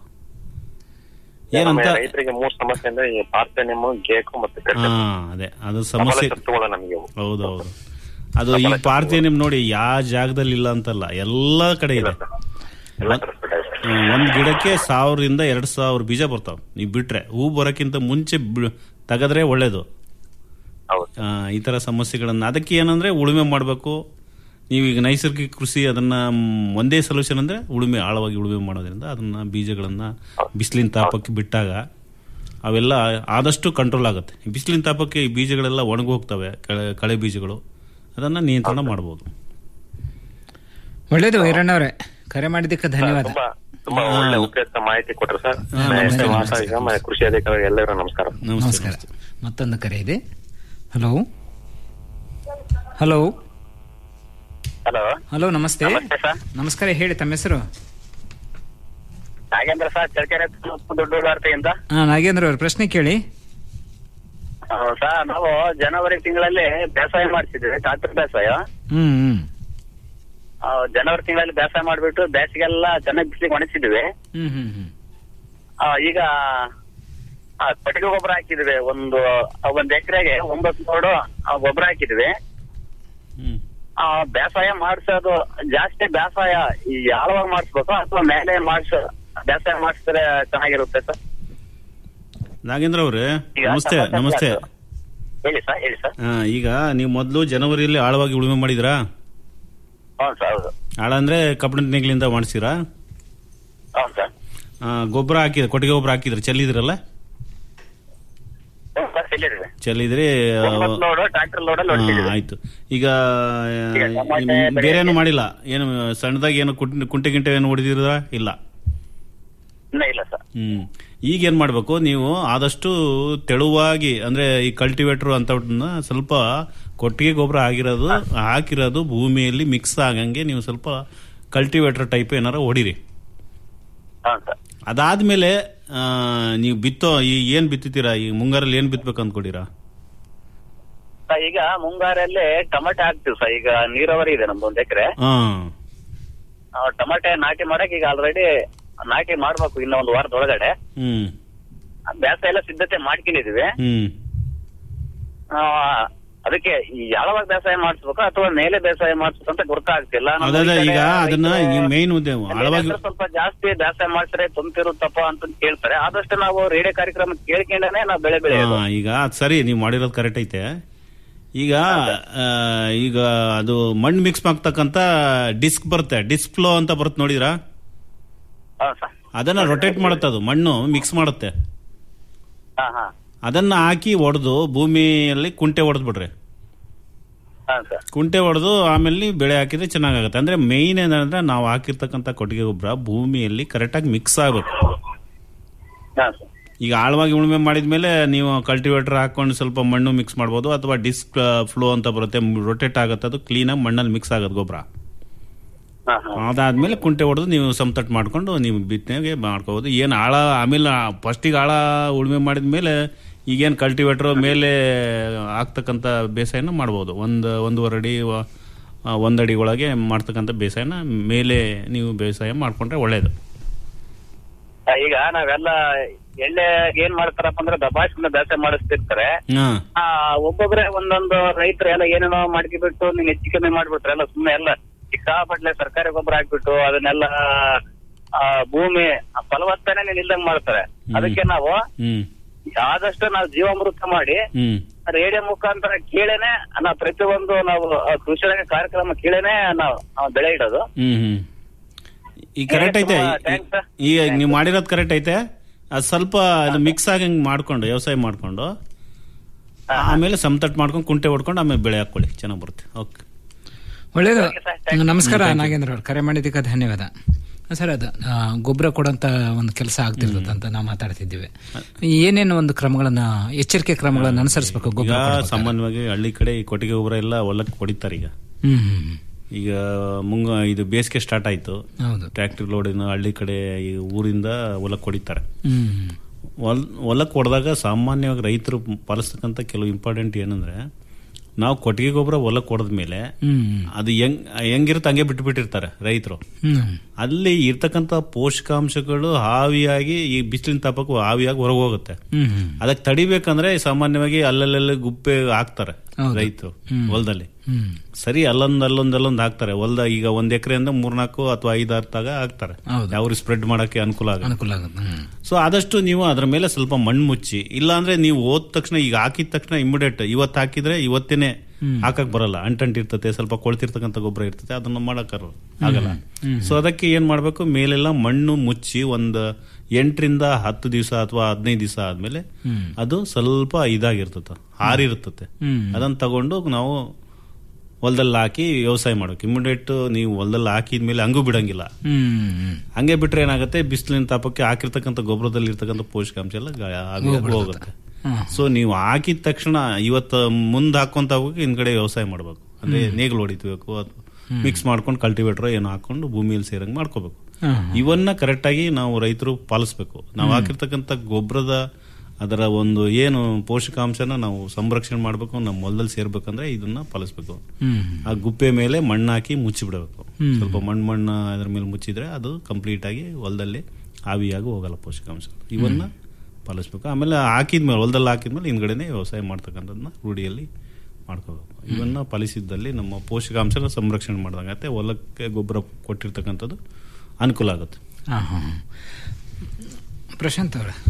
ಏನಂತ ಆಮೇಲೆ ರೈತರಿಗೆ ಮೂರ್ ಸಮಸ್ಯೆ ಅಂದ್ರೆ ಈ ಪಾರ್ಥೆನಿಯಮ್ ಗೇಕು ಮತ್ತೆ ಕರ್ಕೆ ಹಾ ಅದೇ ಅದು ಸಮಸ್ಯೆ ಸತ್ವಗಳು ನಮಗೆ ಅವು. ಹೌದೌದು ಅದು ಈ ಪಾರ್ಥಿ ನಿಮ್ ನೋಡಿ ಯಾವ ಜಾಗದಲ್ಲಿ ಇಲ್ಲ ಅಂತಲ್ಲ ಎಲ್ಲಾ ಕಡೆ ಇದೆ ಹ್ಮ್, ಒಂದ್ ಗಿಡಕ್ಕೆ ಸಾವಿರದಿಂದ ಎರಡ್ ಸಾವಿರ ಬೀಜ ಬರ್ತಾವ ನೀವು ಬಿಟ್ರೆ ಹೂ ಬರೋಕ್ಕಿಂತ ಮುಂಚೆ ಬಿ- ತೆಗೆದ್ರೆ ಒಳ್ಳೇದು ಆ, ಈ ತರ ಸಮಸ್ಯೆಗಳನ್ನ ಅದಕ್ಕೆ ಏನಂದ್ರೆ ಉಳುಮೆ ಮಾಡಬೇಕು ನೀವೀಗ ನೈಸರ್ಗಿಕ ಕೃಷಿ ಅದನ್ನ ಮ್, ಒಂದೇ ಸೊಲ್ಯೂಷನ್ ಅಂದ್ರೆ ಉಳುಮೆ ಆಳವಾಗಿ ಉಳುಮೆ ಮಾಡೋದ್ರಿಂದ ಅದನ್ನ ಬೀಜಗಳನ್ನ ಬಿಸಿಲಿನ ತಾಪಕ್ಕೆ ಬಿಟ್ಟಾಗ ಅವೆಲ್ಲ ಆದಷ್ಟು ಕಂಟ್ರೋಲ್ ಆಗುತ್ತೆ ಬಿಸಿಲಿನ ತಾಪಕ್ಕೆ ಈ ಬೀಜಗಳೆಲ್ಲ ಒಣಗಿ ಹೋಗ್ತವೆ ಕಳೆ- ಕಳೆ ಬೀಜಗಳು ಅದನ್ನ ನಿಯಂತ್ರಣ ಮಾಡಬಹುದು ಒಳ್ಳೇದು ವೀರಣ್ಣವ್ರೆ ಕರೆ ಮಾಡಿದ್ದಕ್ಕೆ ಧನ್ಯವಾದ ತುಂಬಾ ತುಂಬಾ ಒಳ್ಳೆ ಉಪಯುಕ್ತ ಮಾಹಿತಿ ಕೊಟ್ರು ಸರ್ ಹಾ, ನಮಸ್ತೆ, ಮಾತಾಡಿದ ಆಮೇಲೆ ಕೃಷಿ ಅಧಿಕಾರಿ ಎಲ್ಲರೂ ನಮಸ್ಕಾರ ನಮಸ್ಕಾರ ಮತ್ತೊಂದು ಕರೆ ಇದೆ ಹಲೋ ಹಲೋ ಹಲೋ ಹಲೋ ನಮಸ್ತೆ ನಮಸ್ತೆ ಸರ್ ನಮಸ್ಕಾರ ಹೇಳಿ ತಮ್ಮ ಹೆಸರು ನಾಗೇಂದ್ರ ಸರ್ ಚಳ್ಳಕೆರೆ ದೊಡ್ಡ ವಾರ್ತೆಯಿಂದ ಹಾ ನಾಗೇಂದ್ರ ಅವ್ರ ಪ್ರಶ್ನೆ ಕೇಳಿ ಆ, ಸರ್ ನಾವು ಜನವರಿ ತಿಂಗಳಲ್ಲಿ ಬೇಸಾಯ ಮಾಡ್ತಿದ್ವಿ ಟ್ರಾಕ್ಟರ್ ಬೇಸಾಯ ಹ್ಮ್ ಹ್ಮ್ ಆ, ಜನವರಿ ತಿಂಗಳಲ್ಲಿ ಬೇಸಾಯ ಮಾಡ್ಬಿಟ್ಟು ಬೇಸಿಗೆಲ್ಲ ಚೆನ್ನಾಗಿ ಬಿಸಿಲಿಗೆ ಒಣಗಿಸಿದ್ವಿ ಹ್ಮ್ ಹ್ಮ್ ಹ್ಮ್ ಆ, ಈಗ ಆ, ಕೊಟ್ಟಿಗೆ ಗೊಬ್ಬರ ಹಾಕಿದ್ವಿ ಒಂದು ಆ, ಒಂದ್ ಎಕರೆಗೆ ಒಂಬತ್ತು ನೋಡು ಗೊಬ್ಬರ ಹಾಕಿದ್ವಿ ಆ ಬೇಸಾಯ ಮಾಡ್ಸೋದು ಜಾಸ್ತಿ ಬೇಸಾಯ ಈ ಆಳವಾಗಿ ಮಾಡಿಸ್ಬೇಕು ಅಥವಾ ಮೇಲೆ ಮಾಡ್ಸ ಬೇಸಾಯ ಮಾಡಿಸಿದ್ರೆ ಚೆನ್ನಾಗಿರುತ್ತೆ ಸರ್ ನಾಗೇಂದ್ರ ಅವರೇ ಈಗ ನಮಸ್ತೆ ಟಮಾಟೆ ನಮಸ್ತೆ ಹಾಕು. ಹೇಳಿ ಸರ್ ಹೇಳಿ ಸರ್ ಆ, ಈಗ ನೀವು ಮೊದಲು ಜನವರಿಯಲ್ಲಿ ಆಳವಾಗಿ ಉಳುಮೆ ಮಾಡಿದ್ರಾ ಹೌದು ಸರ್ ಹೌದು ಆಳ ಅಂದ್ರೆ ಕಬ್ಬಣದ ನೇಗಿಲಿಂದ ಮಾಡಿಸಿರಾ ಹೌದು ಸರ್ ಗೊಬ್ಬರ ಹಾಕಿದ್ರೆ ಕೊಟ್ಟಿಗೆ ಗೊಬ್ಬರ ಹಾಕಿದ್ರೆ ಚೆಲ್ಲಿದ್ರಲ್ಲ ಹ್ಞೂ ಸರ್ ಹೇಳಿದ್ವಿ ಚೆಲ್ಲಿದ್ರೆ ಆ, ಒಂಬತ್ತು ಲೋಡು ಟ್ರಾಕ್ಟರ್ ಲೋಡಲ್ಲಿ ಆ, ಹೊಡ್ತಿದ್ವಿ ಆಯ್ತು ಈಗ ಆ, ಈಗ ಟಮಾಟೆ ನಿಮ್ ಬೆಳೆ ಬೇರೆ ಏನು ಮಾಡಿಲ್ಲ ಏನು ಸಣ್ಣದಾಗಿ ಏನು ಕುಂಟೆ ಕುಂಟೆ ಗಿಂಟೆ ಏನು ಹೊಡೆದಿದ್ರ ಇಲ್ಲ ಇನ್ನೂ ಇಲ್ಲ ಸರ್ ಹ್ಮ್ ಈಗ ಏನ್ ಮಾಡ್ಬೇಕು ನೀವು ಆದಷ್ಟು ತೆಳುವಾಗಿ ಅಂದ್ರೆ ಈ ಕಲ್ಟಿವೇಟರ್ ಅಂತವನ್ನ ಸ್ವಲ್ಪ ಕೊಟ್ಟಿಗೆ ಗೊಬ್ಬರ ಆಗಿರೋದು ಹಾಕಿರೋದು ಭೂಮಿಯಲ್ಲಿ ಮಿಕ್ಸ್ ಆಗಂಗೆ ನೀವು ಸ್ವಲ್ಪ ಕಲ್ಟಿವೇಟರ್ ಟೈಪ್ ಏನಾರ ಹೊಡಿರಿ ಹೌದು ಸರ್ ಅದಾದ್ಮೇಲೆ ಆ, ನೀವು ಬಿತ್ತೋ ಈ ಏನ್ ಬಿತ್ತಿದ್ದೀರಾ ಈ ಮುಂಗಾರಲ್ಲಿ ಏನ್ ಬಿತ್ಬೇಕು ಅಂದ್ಕೊಡಿರಾ ಸರ್, ಈಗ ಮುಂಗಾರಲ್ಲಿ ಟೊಮೆಟೊ ಹಾಕ್ತಿವಿ ಸರ್ ಈಗ ನೀರಾವರಿ ಇದೆ ನಮ್ದು ಒಂದ್ ಎಕರೆ ಹಾ ಟೊಮೆಟೊ ನಾಟಿ ಮಾಡಕ್ ಈಗ ಆಲ್ರೆಡಿ ನಾಟಿ ಮಾಡ್ಬೇಕು ಇನ್ನ ಒಂದು ವಾರದೊಳಗಡೆ ಹ್ಮ್ ಬೇಸಾಯ ಎಲ್ಲ ಸಿದ್ಧತೆ ಮಾಡ್ಕೊಂಡಿದೀವಿ ಹ್ಮ್ ಆ, ಅದಕ್ಕೆ ಈ ಯಾವಾಗ ಬೇಸಾಯ ಮಾಡಿಸ್ಬೇಕು ಅಥವಾ ಮೇಲೆ ಬೇಸಾಯ ಮಾಡಿಸ್ಬೇಕು ಅಂತ ಗೊತ್ತಾಗ್ತಿಲ್ಲ ನಮ್ಮ ಅದೇ ಈ ಕಡೆ ಈಗ ಅದನ್ನ ರೈತರು ಮೇನ್ ಉದ್ಯಮ ಮೇಲೆ ಆಳವಾಗಿ ಅಂದ್ರೆ ಸ್ವಲ್ಪ ಜಾಸ್ತಿ ಬೇಸಾಯ ಮಾಡಿಸ್ರೆ ತುಂಬಿರುತ್ತಪ್ಪ ಅಂತ ಕೇಳ್ತಾರೆ ಆದಷ್ಟು ನಾವು ರೇಡಿಯೋ ಕಾರ್ಯಕ್ರಮ ಕೇಳ್ಕೊಂಡೇನೆ ನಾವು ಬೆಳೆ ಬೆಳೆಯೋದು ಹಾ, ಈಗ ಅದ್ ಸರಿ ನೀವು ಮಾಡಿರೋದು ಕರೆಕ್ಟ್ ಐತೆ ಈಗ ಆ, ಈಗ ಅದು ಮಣ್ಣು ಮಿಕ್ಸ್ ಮಾಡ್ತಕ್ಕಂತ ಡಿಸ್ಕ್ ಬರುತ್ತೆ ಡಿಸ್ಕ್ ಫ್ಲೋ ಅಂತ ಬರುತ್ತೆ ನೋಡಿದ್ರಾ ಹೌದು ಸರ್ ಅದನ್ನ ರೊಟೇಟ್ ಮಾಡುತ್ತೆ ಅದು ಮಣ್ಣು ಮಿಕ್ಸ್ ಮಾಡುತ್ತೆ ಹಾ ಹಾ ಅದನ್ನ ಹಾಕಿ ಹೊಡೆದು ಭೂಮಿಯಲ್ಲಿ ಕುಂಟೆ ಹೊಡೆದ್ ಬಿಡ್ರಿ ಹಾ ಸರ್ ಕುಂಟೆ ಹೊಡೆದು ಆಮೇಲೆ ನೀವು ಬೆಳೆ ಹಾಕಿದ್ರೆ ಚೆನ್ನಾಗಾಗುತ್ತೆ ಅಂದ್ರೆ ಮೇಯ್ನ್ ಏನಂದ್ರೆ ನಾವು ಹಾಕಿರ್ತಕ್ಕಂಥ ಕೊಟ್ಟಿಗೆ ಗೊಬ್ಬರ ಭೂಮಿಯಲ್ಲಿ ಕರೆಕ್ಟಾಗಿ ಮಿಕ್ಸ್ ಆಗಬೇಕು ಹಾ ಸರ್ ಈಗ ಆಳವಾಗಿ ಉಳುಮೆ ಮಾಡಿದ್ಮೇಲೆ ನೀವು ಕಲ್ಟಿವೇಟರ್ ಹಾಕೊಂಡು ಸ್ವಲ್ಪ ಮಣ್ಣು ಮಿಕ್ಸ್ ಮಾಡ್ಬೋದು ಅಥವಾ ಡಿಸ್ಕ್ ಫ್ಲೋ ಅಂತ ಬರುತ್ತೆ ರೊಟೇಟ್ ಆಗುತ್ತೆ ಅದು ಕ್ಲೀನಾಗಿ ಮಣ್ಣಲ್ಲಿ ಮಿಕ್ಸ್ ಆಗೋದು ಗೊಬ್ಬರ ಹಾ ಹಾ ಅದಾದ್ಮೇಲೆ ಕುಂಟೆ ಹೊಡೆದು ನೀವು ಸಮತಟ್ಟು ಮಾಡ್ಕೊಂಡು ನೀವು ಬಿತ್ತನೆಗೆ ಮಾಡ್ಕೋಬೋದು ಏನು ಆಳ ಆಮೇಲೆ ಫಸ್ಟಿಗೆ ಆಳ ಉಳುಮೆ ಮಾಡಿದ್ಮೇಲೆ ಈಗೇನು ಕಲ್ಟಿವೇಟರ್ ಮೇಲೆ ಹಾಕ್ತಕ್ಕಂಥ ಬೇಸಾಯನ ಮಾಡ್ಬೋದು ಒಂದು ಒಂದೂವರೆ ಅಡಿ ವ- ಆ, ಒಂದ್ ಅಡಿ ಒಳಗೆ ಮಾಡ್ತಕ್ಕಂಥ ಬೇಸಾಯನ ಮೇಲೆ ನೀವು ಬೇಸಾಯ ಮಾಡ್ಕೊಂಡ್ರೆ ಒಳ್ಳೇದು ಆ, ಈಗ ನಾವೆಲ್ಲ ಎಳ್ಳೆ ಏನ್ ಮಾಡ್ತಾರಪ್ಪ ಅಂದ್ರೆ ದಬಾಯಿಸ್ಕೊಂಡು ಬೇಸಾಯ ಮಾಡಿಸ್ತಿರ್ತಾರೆ ಹಾ ಆ ಒಬ್ಬೊಬ್ರೆ ಒಂದೊಂದು ರೈತರು ಎಲ್ಲ ಏನೇನೋ ಮಾಡ್ಕಿಬಿಟ್ಟು ನೀನ್ ಹೆಚ್ಚು ಕಮ್ಮಿ ಮಾಡ್ಬಿಟ್ರೆ ಎಲ್ಲ ಸುಮ್ಮನೆ ಎಲ್ಲ ಸಿಕ್ಕಾಪಟ್ಲೆ ಸರ್ಕಾರಿ ಗೊಬ್ಬರ ಹಾಕ್ಬಿಟ್ಟು ಅದನ್ನೆಲ್ಲ ಆ, ಭೂಮಿ ಫಲವತ್ತನೆ ನಿಲ್ದಂಗ್ ಮಾಡ್ತಾರೆ ಅದಕ್ಕೆ ನಾವು ಹ್ಮ್ ಆದಷ್ಟು ನಾವು ಜೀವಾಮೃತ ಮಾಡಿ ಹ್ಮ್ ರೇಡಿಯೋ ಮುಖಾಂತರ ಕೇಳೇನೆ ನಾವು ಪ್ರತಿಯೊಂದು ನಾವು ಆ, ಕೃಷಿ ರಂಗ ಕಾರ್ಯಕ್ರಮ ಕೇಳೇನೆ ನಾವು ನಾವು ಬೆಳೆ ಇಡೋದು ಹ್ಮ್ ಹ್ಮ್ ಈ ಕರೆಕ್ಟ್ ಐತೆ ತುಂಬಾ thanks, sir. ಈ ನೀವು ಮಾಡಿರೋದು ಕರೆಕ್ಟ್ ಐತೆ ಅದು ಸ್ವಲ್ಪ ಅದು ಮಿಕ್ಸ್ ಆಗಂಗ್ ಮಾಡ್ಕೊಂಡು ವ್ಯವಸಾಯ ಮಾಡ್ಕೊಂಡು ಆಮೇಲೆ ಸಮತಟ್ಟು ಮಾಡ್ಕೊಂಡು ಕುಂಟೆ ಹೊಡ್ಕೊಂಡು ಆಮೇಲೆ ಬೆಳೆ ಹಾಕೊಳ್ಳಿ ಚೆನ್ನಾಗಿ ಬರುತ್ತೆ ಓಕೆ ಒಳ್ಳೇದು ನಮಸ್ಕಾರ ಹ್ಮ್, thank you. ನಾಗೇಂದ್ರ ಅವ್ರು ಕರೆ ಮಾಡಿದ್ದಕ್ಕೆ ಧನ್ಯವಾದ ಸರ್ ಅದು ಆ, ಗೊಬ್ಬರ ಕೊಡೋಂತ ಒಂದು ಕೆಲಸ ಆಗ್ತಿರ್ತದೆ ಅಂತ ನಾವು ಮಾತಾಡ್ತಿದ್ದೀವಿ ಏನೇನು ಒಂದು ಕ್ರಮಗಳನ್ನ ಎಚ್ಚರಿಕೆ ಕ್ರಮಗಳನ್ನ ಅನುಸರಿಸಬೇಕು ಈಗ ಗೊಬ್ಬರ ಕೊಡ್ಬೇಕಾದ್ರೆ? ಸಾಮಾನ್ಯವಾಗಿ ಹಳ್ಳಿ ಕಡೆ ಈ ಕೊಟ್ಟಿಗೆ ಗೊಬ್ಬರ ಎಲ್ಲ ಹೊಲಕ್ಕೆ ಹೊಡಿತಾರೆ ಈಗ ಹ್ಮ್ ಹ್ಮ್ ಈಗ ಮುಂಗ ಇದು ಬೇಸಿಗೆ ಸ್ಟಾರ್ಟ್ ಆಯ್ತು ಹೌದು ಟ್ರ್ಯಾಕ್ಟರ್ ಲೋಡಿನ ಹಳ್ಳಿ ಕಡೆ ಈ ಊರಿಂದ ಹೊಲಕ್ಕೆ ಹೊಡಿತಾರೆ ಹ್ಮ್ ಹೊಲ್ ಹೊಲಕ್ಕೆ ಹೊಡೆದಾಗ ಸಾಮಾನ್ಯವಾಗಿ ರೈತರು ಪಾಲಿಸ್ತಕ್ಕಂಥ ಕೆಲವು ಇಂಪಾರ್ಟೆಂಟ್ ಏನಂದ್ರೆ ನಾವು ಕೊಟ್ಟಿಗೆ ಗೊಬ್ಬರ ಹೊಲಕ್ಕೆ ಹೊಡೆದ್ಮೇಲೆ ಹ್ಮ್ ಅದು ಹೆಂಗ್ ಹೆಂಗಿರುತ್ತೆ ಹಂಗೆ ಬಿಟ್ಟು ಬಿಟ್ಟಿರ್ತಾರೆ ರೈತರು ಹ್ಮ್ ಅಲ್ಲಿ ಇರ್ತಕ್ಕಂಥ ಪೋಷಕಾಂಶಗಳು ಹಾವಿಯಾಗಿ ಈ ಬಿಸಿಲಿನ ತಾಪಕ್ಕೂ ಹಾವಿಯಾಗಿ ಹೊರಗೆ ಹೋಗುತ್ತೆ ಹ್ಮ್ ಹ್ಮ್ ಅದಕ್ಕೆ ತಡಿಬೇಕಂದ್ರೆ ಸಾಮಾನ್ಯವಾಗಿ ಅಲ್ಲಲ್ಲೆಲ್ಲ ಗುಪ್ಪೆ ಹಾಕ್ತಾರೆ ಹೌದು. ರೈತರು ಹ್ಮ್. ಹೊಲದಲ್ಲಿ ಹ್ಮ್ ಸರಿ ಅಲ್ಲೊಂದ್ ಅಲ್ಲೊಂದ್ ಅಲ್ಲೊಂದ್ ಹಾಕ್ತಾರೆ ಹೊಲ್ದ ಈಗ ಒಂದ್ ಎಕರೆಯಿಂದ ಮೂರ್ನಾಲ್ಕು ಅಥವಾ ಐದಾರು ತಾಗ ಹಾಕ್ತಾರೆ ಹೌದು. ಯಾವ ಸ್ಪ್ರೆಡ್ ಮಾಡಕ್ಕೆ ಅನುಕೂಲ ಆಗುತ್ತೆ ಅನುಕೂಲ ಆಗುತ್ತೆ ಹ್ಮ್ ಸೊ ಆದಷ್ಟು ನೀವು ಅದ್ರ ಮೇಲೆ ಸ್ವಲ್ಪ ಮಣ್ಣು ಮುಚ್ಚಿ ಇಲ್ಲಾಂದ್ರೆ ನೀವು ಹೋದ ತಕ್ಷಣ ಈಗ ಹಾಕಿದ ತಕ್ಷಣ ಇಮಿಡಿಯೇಟ್ ಇವತ್ತು ಹಾಕಿದ್ರೆ ಇವತ್ತೇನೆ ಹ್ಮ್. ಹಾಕಕ್ ಬರಲ್ಲ ಅಂಟಂಟ್ ಇರ್ತತೆ ಸ್ವಲ್ಪ ಕೊಳ್ತಿರ್ತಕ್ಕಂಥ ಗೊಬ್ಬರ ಇರ್ತದೆ ಅದನ್ನ ಮಾಡಕ್ ಆಗಲ್ಲ ಹ್ಮ್. ಸೊ ಅದಕ್ಕೆ ಏನ್ ಮಾಡ್ಬೇಕು ಮೇಲೆಲ್ಲ ಮಣ್ಣು ಮುಚ್ಚಿ ಒಂದ್ ಎಂಟರಿಂದ ಹತ್ತು ದಿವಸ ಅಥವಾ ಹದಿನೈದು ದಿವಸ ಆದ್ಮೇಲೆ ಹ್ಮ್. ಅದು ಸ್ವಲ್ಪ ಇದಾಗಿರ್ತದೆ ಹಾರಿರ್ತತೆ ಹ್ಮ್. ಅದನ್ನ ತಗೊಂಡು ನಾವು ಹೊಲದಲ್ಲಿ ಹಾಕಿ ವ್ಯವಸಾಯ ಮಾಡ್ಬೇಕು ಇಮಿಡಿಯೇಟ್ ನೀವು ಹೊಲದಲ್ಲಿ ಹಾಕಿದ್ಮೇಲೆ ಹಂಗೂ ಬಿಡಂಗಿಲ್ಲ ಹ್ಮ್ ಹಂಗೆ ಬಿಟ್ರೆ ಏನಾಗುತ್ತೆ ಬಿಸಿಲಿನ ತಾಪಕ್ಕೆ ಹಾಕಿರ್ತಕ್ಕಂಥ ಗೊಬ್ಬರದಲ್ಲಿ ಇರ್ತಕ್ಕಂಥ ಪೋಷಕಾಂಶ ಎಲ್ಲ ಗ- ಆವಿಯಾಗಿ ಹೋಗ್ಬಿಡುತ್ತೆ. ಹೋಗುತ್ತೆ ಹ್ಮ್. ಸೊ ನೀವು ಹಾಕಿದ ತಕ್ಷಣ ಇವತ್ತು ಮುಂದೆ ಹಾಕೊಂತ ಹೋಗಿ ಹಿಂದ್ಗಡೆ ವ್ಯವಸಾಯ ಮಾಡ್ಬೇಕು ಅಂದ್ರೆ ಹ್ಮ್. ನೇಗಿಲು ಹೊಡಿತೀಬೇಕು ಅದು ಹ್ಮ್. ಮಿಕ್ಸ್ ಮಾಡ್ಕೊಂಡು ಕಲ್ಟಿವೇಟರ್ ಏನೋ ಹಾಕೊಂಡು ಭೂಮಿಯಲ್ಲಿ ಸೇರಂಗ್ ಮಾಡ್ಕೋಬೇಕು ಹ್ಮ್. ಇವನ್ನ ಕರೆಕ್ಟ್ ಆಗಿ ನಾವು ರೈತರು ಪಾಲಿಸ್ಬೇಕು ನಾವು ಹ್ಮ್. ಹಾಕಿರ್ತಕ್ಕಂಥ ಗೊಬ್ಬರದ ಅದರ ಒಂದು ಏನು ಪೋಷಕಾಂಶನ ನಾವು ಸಂರಕ್ಷಣೆ ಮಾಡಬೇಕು ನಮ್ಮ ಹೊಲದಲ್ಲಿ ಸೇರ್ಬೇಕಂದ್ರೆ ಇದನ್ನ ಪಾಲಿಸ್ಬೇಕು ಹ್ಮ್ ಆ ಗುಪ್ಪೆ ಮೇಲೆ ಮಣ್ಣು ಹಾಕಿ ಮುಚ್ಚಿಬಿಡಬೇಕು ಹ್ಮ್. ಸ್ವಲ್ಪ ಮಣ್ಣು ಮಣ್ಣು ಅದ್ರ ಮೇಲೆ ಮುಚ್ಚಿದ್ರೆ ಅದು ಕಂಪ್ಲೀಟ್ ಆಗಿ ಹೊಲದಲ್ಲಿ ಆವಿಯಾಗಿ ಹೋಗಲ್ಲ ಪೋಷಕಾಂಶ ಇವನ್ನ ಪಾಲಿಸ್ಬೇಕು ಆಮೇಲೆ ಹಾಕಿದ್ಮೇಲೆ ಹೊಲದಲ್ಲಿ ಹಾಕಿದ್ಮೇಲೆ ಹಿಂದ್ಗಡೆನೆ ವ್ಯವಸಾಯ ಮಾಡ್ತಕ್ಕಂಥದ್ದನ್ನ ರೂಢಿಯಲ್ಲಿ ಮಾಡ್ಕೋಬೇಕು ಇವನ್ನ ಪಾಲಿಸಿದ್ದಲ್ಲಿ ನಮ್ಮ ಪೋಷಕಾಂಶನ ಸಂರಕ್ಷಣೆ ಮಾಡ್ದಂಗತ್ತೆ ಹೊಲಕ್ಕೆ ಗೊಬ್ಬರ ಕೊಟ್ಟಿರ್ತಕ್ಕಂಥದ್ದು ಅನುಕೂಲ ಆಗುತ್ತೆ ಹಾಂ ಹಾಂ ಪ್ರಶಾಂತ್ ಅವರ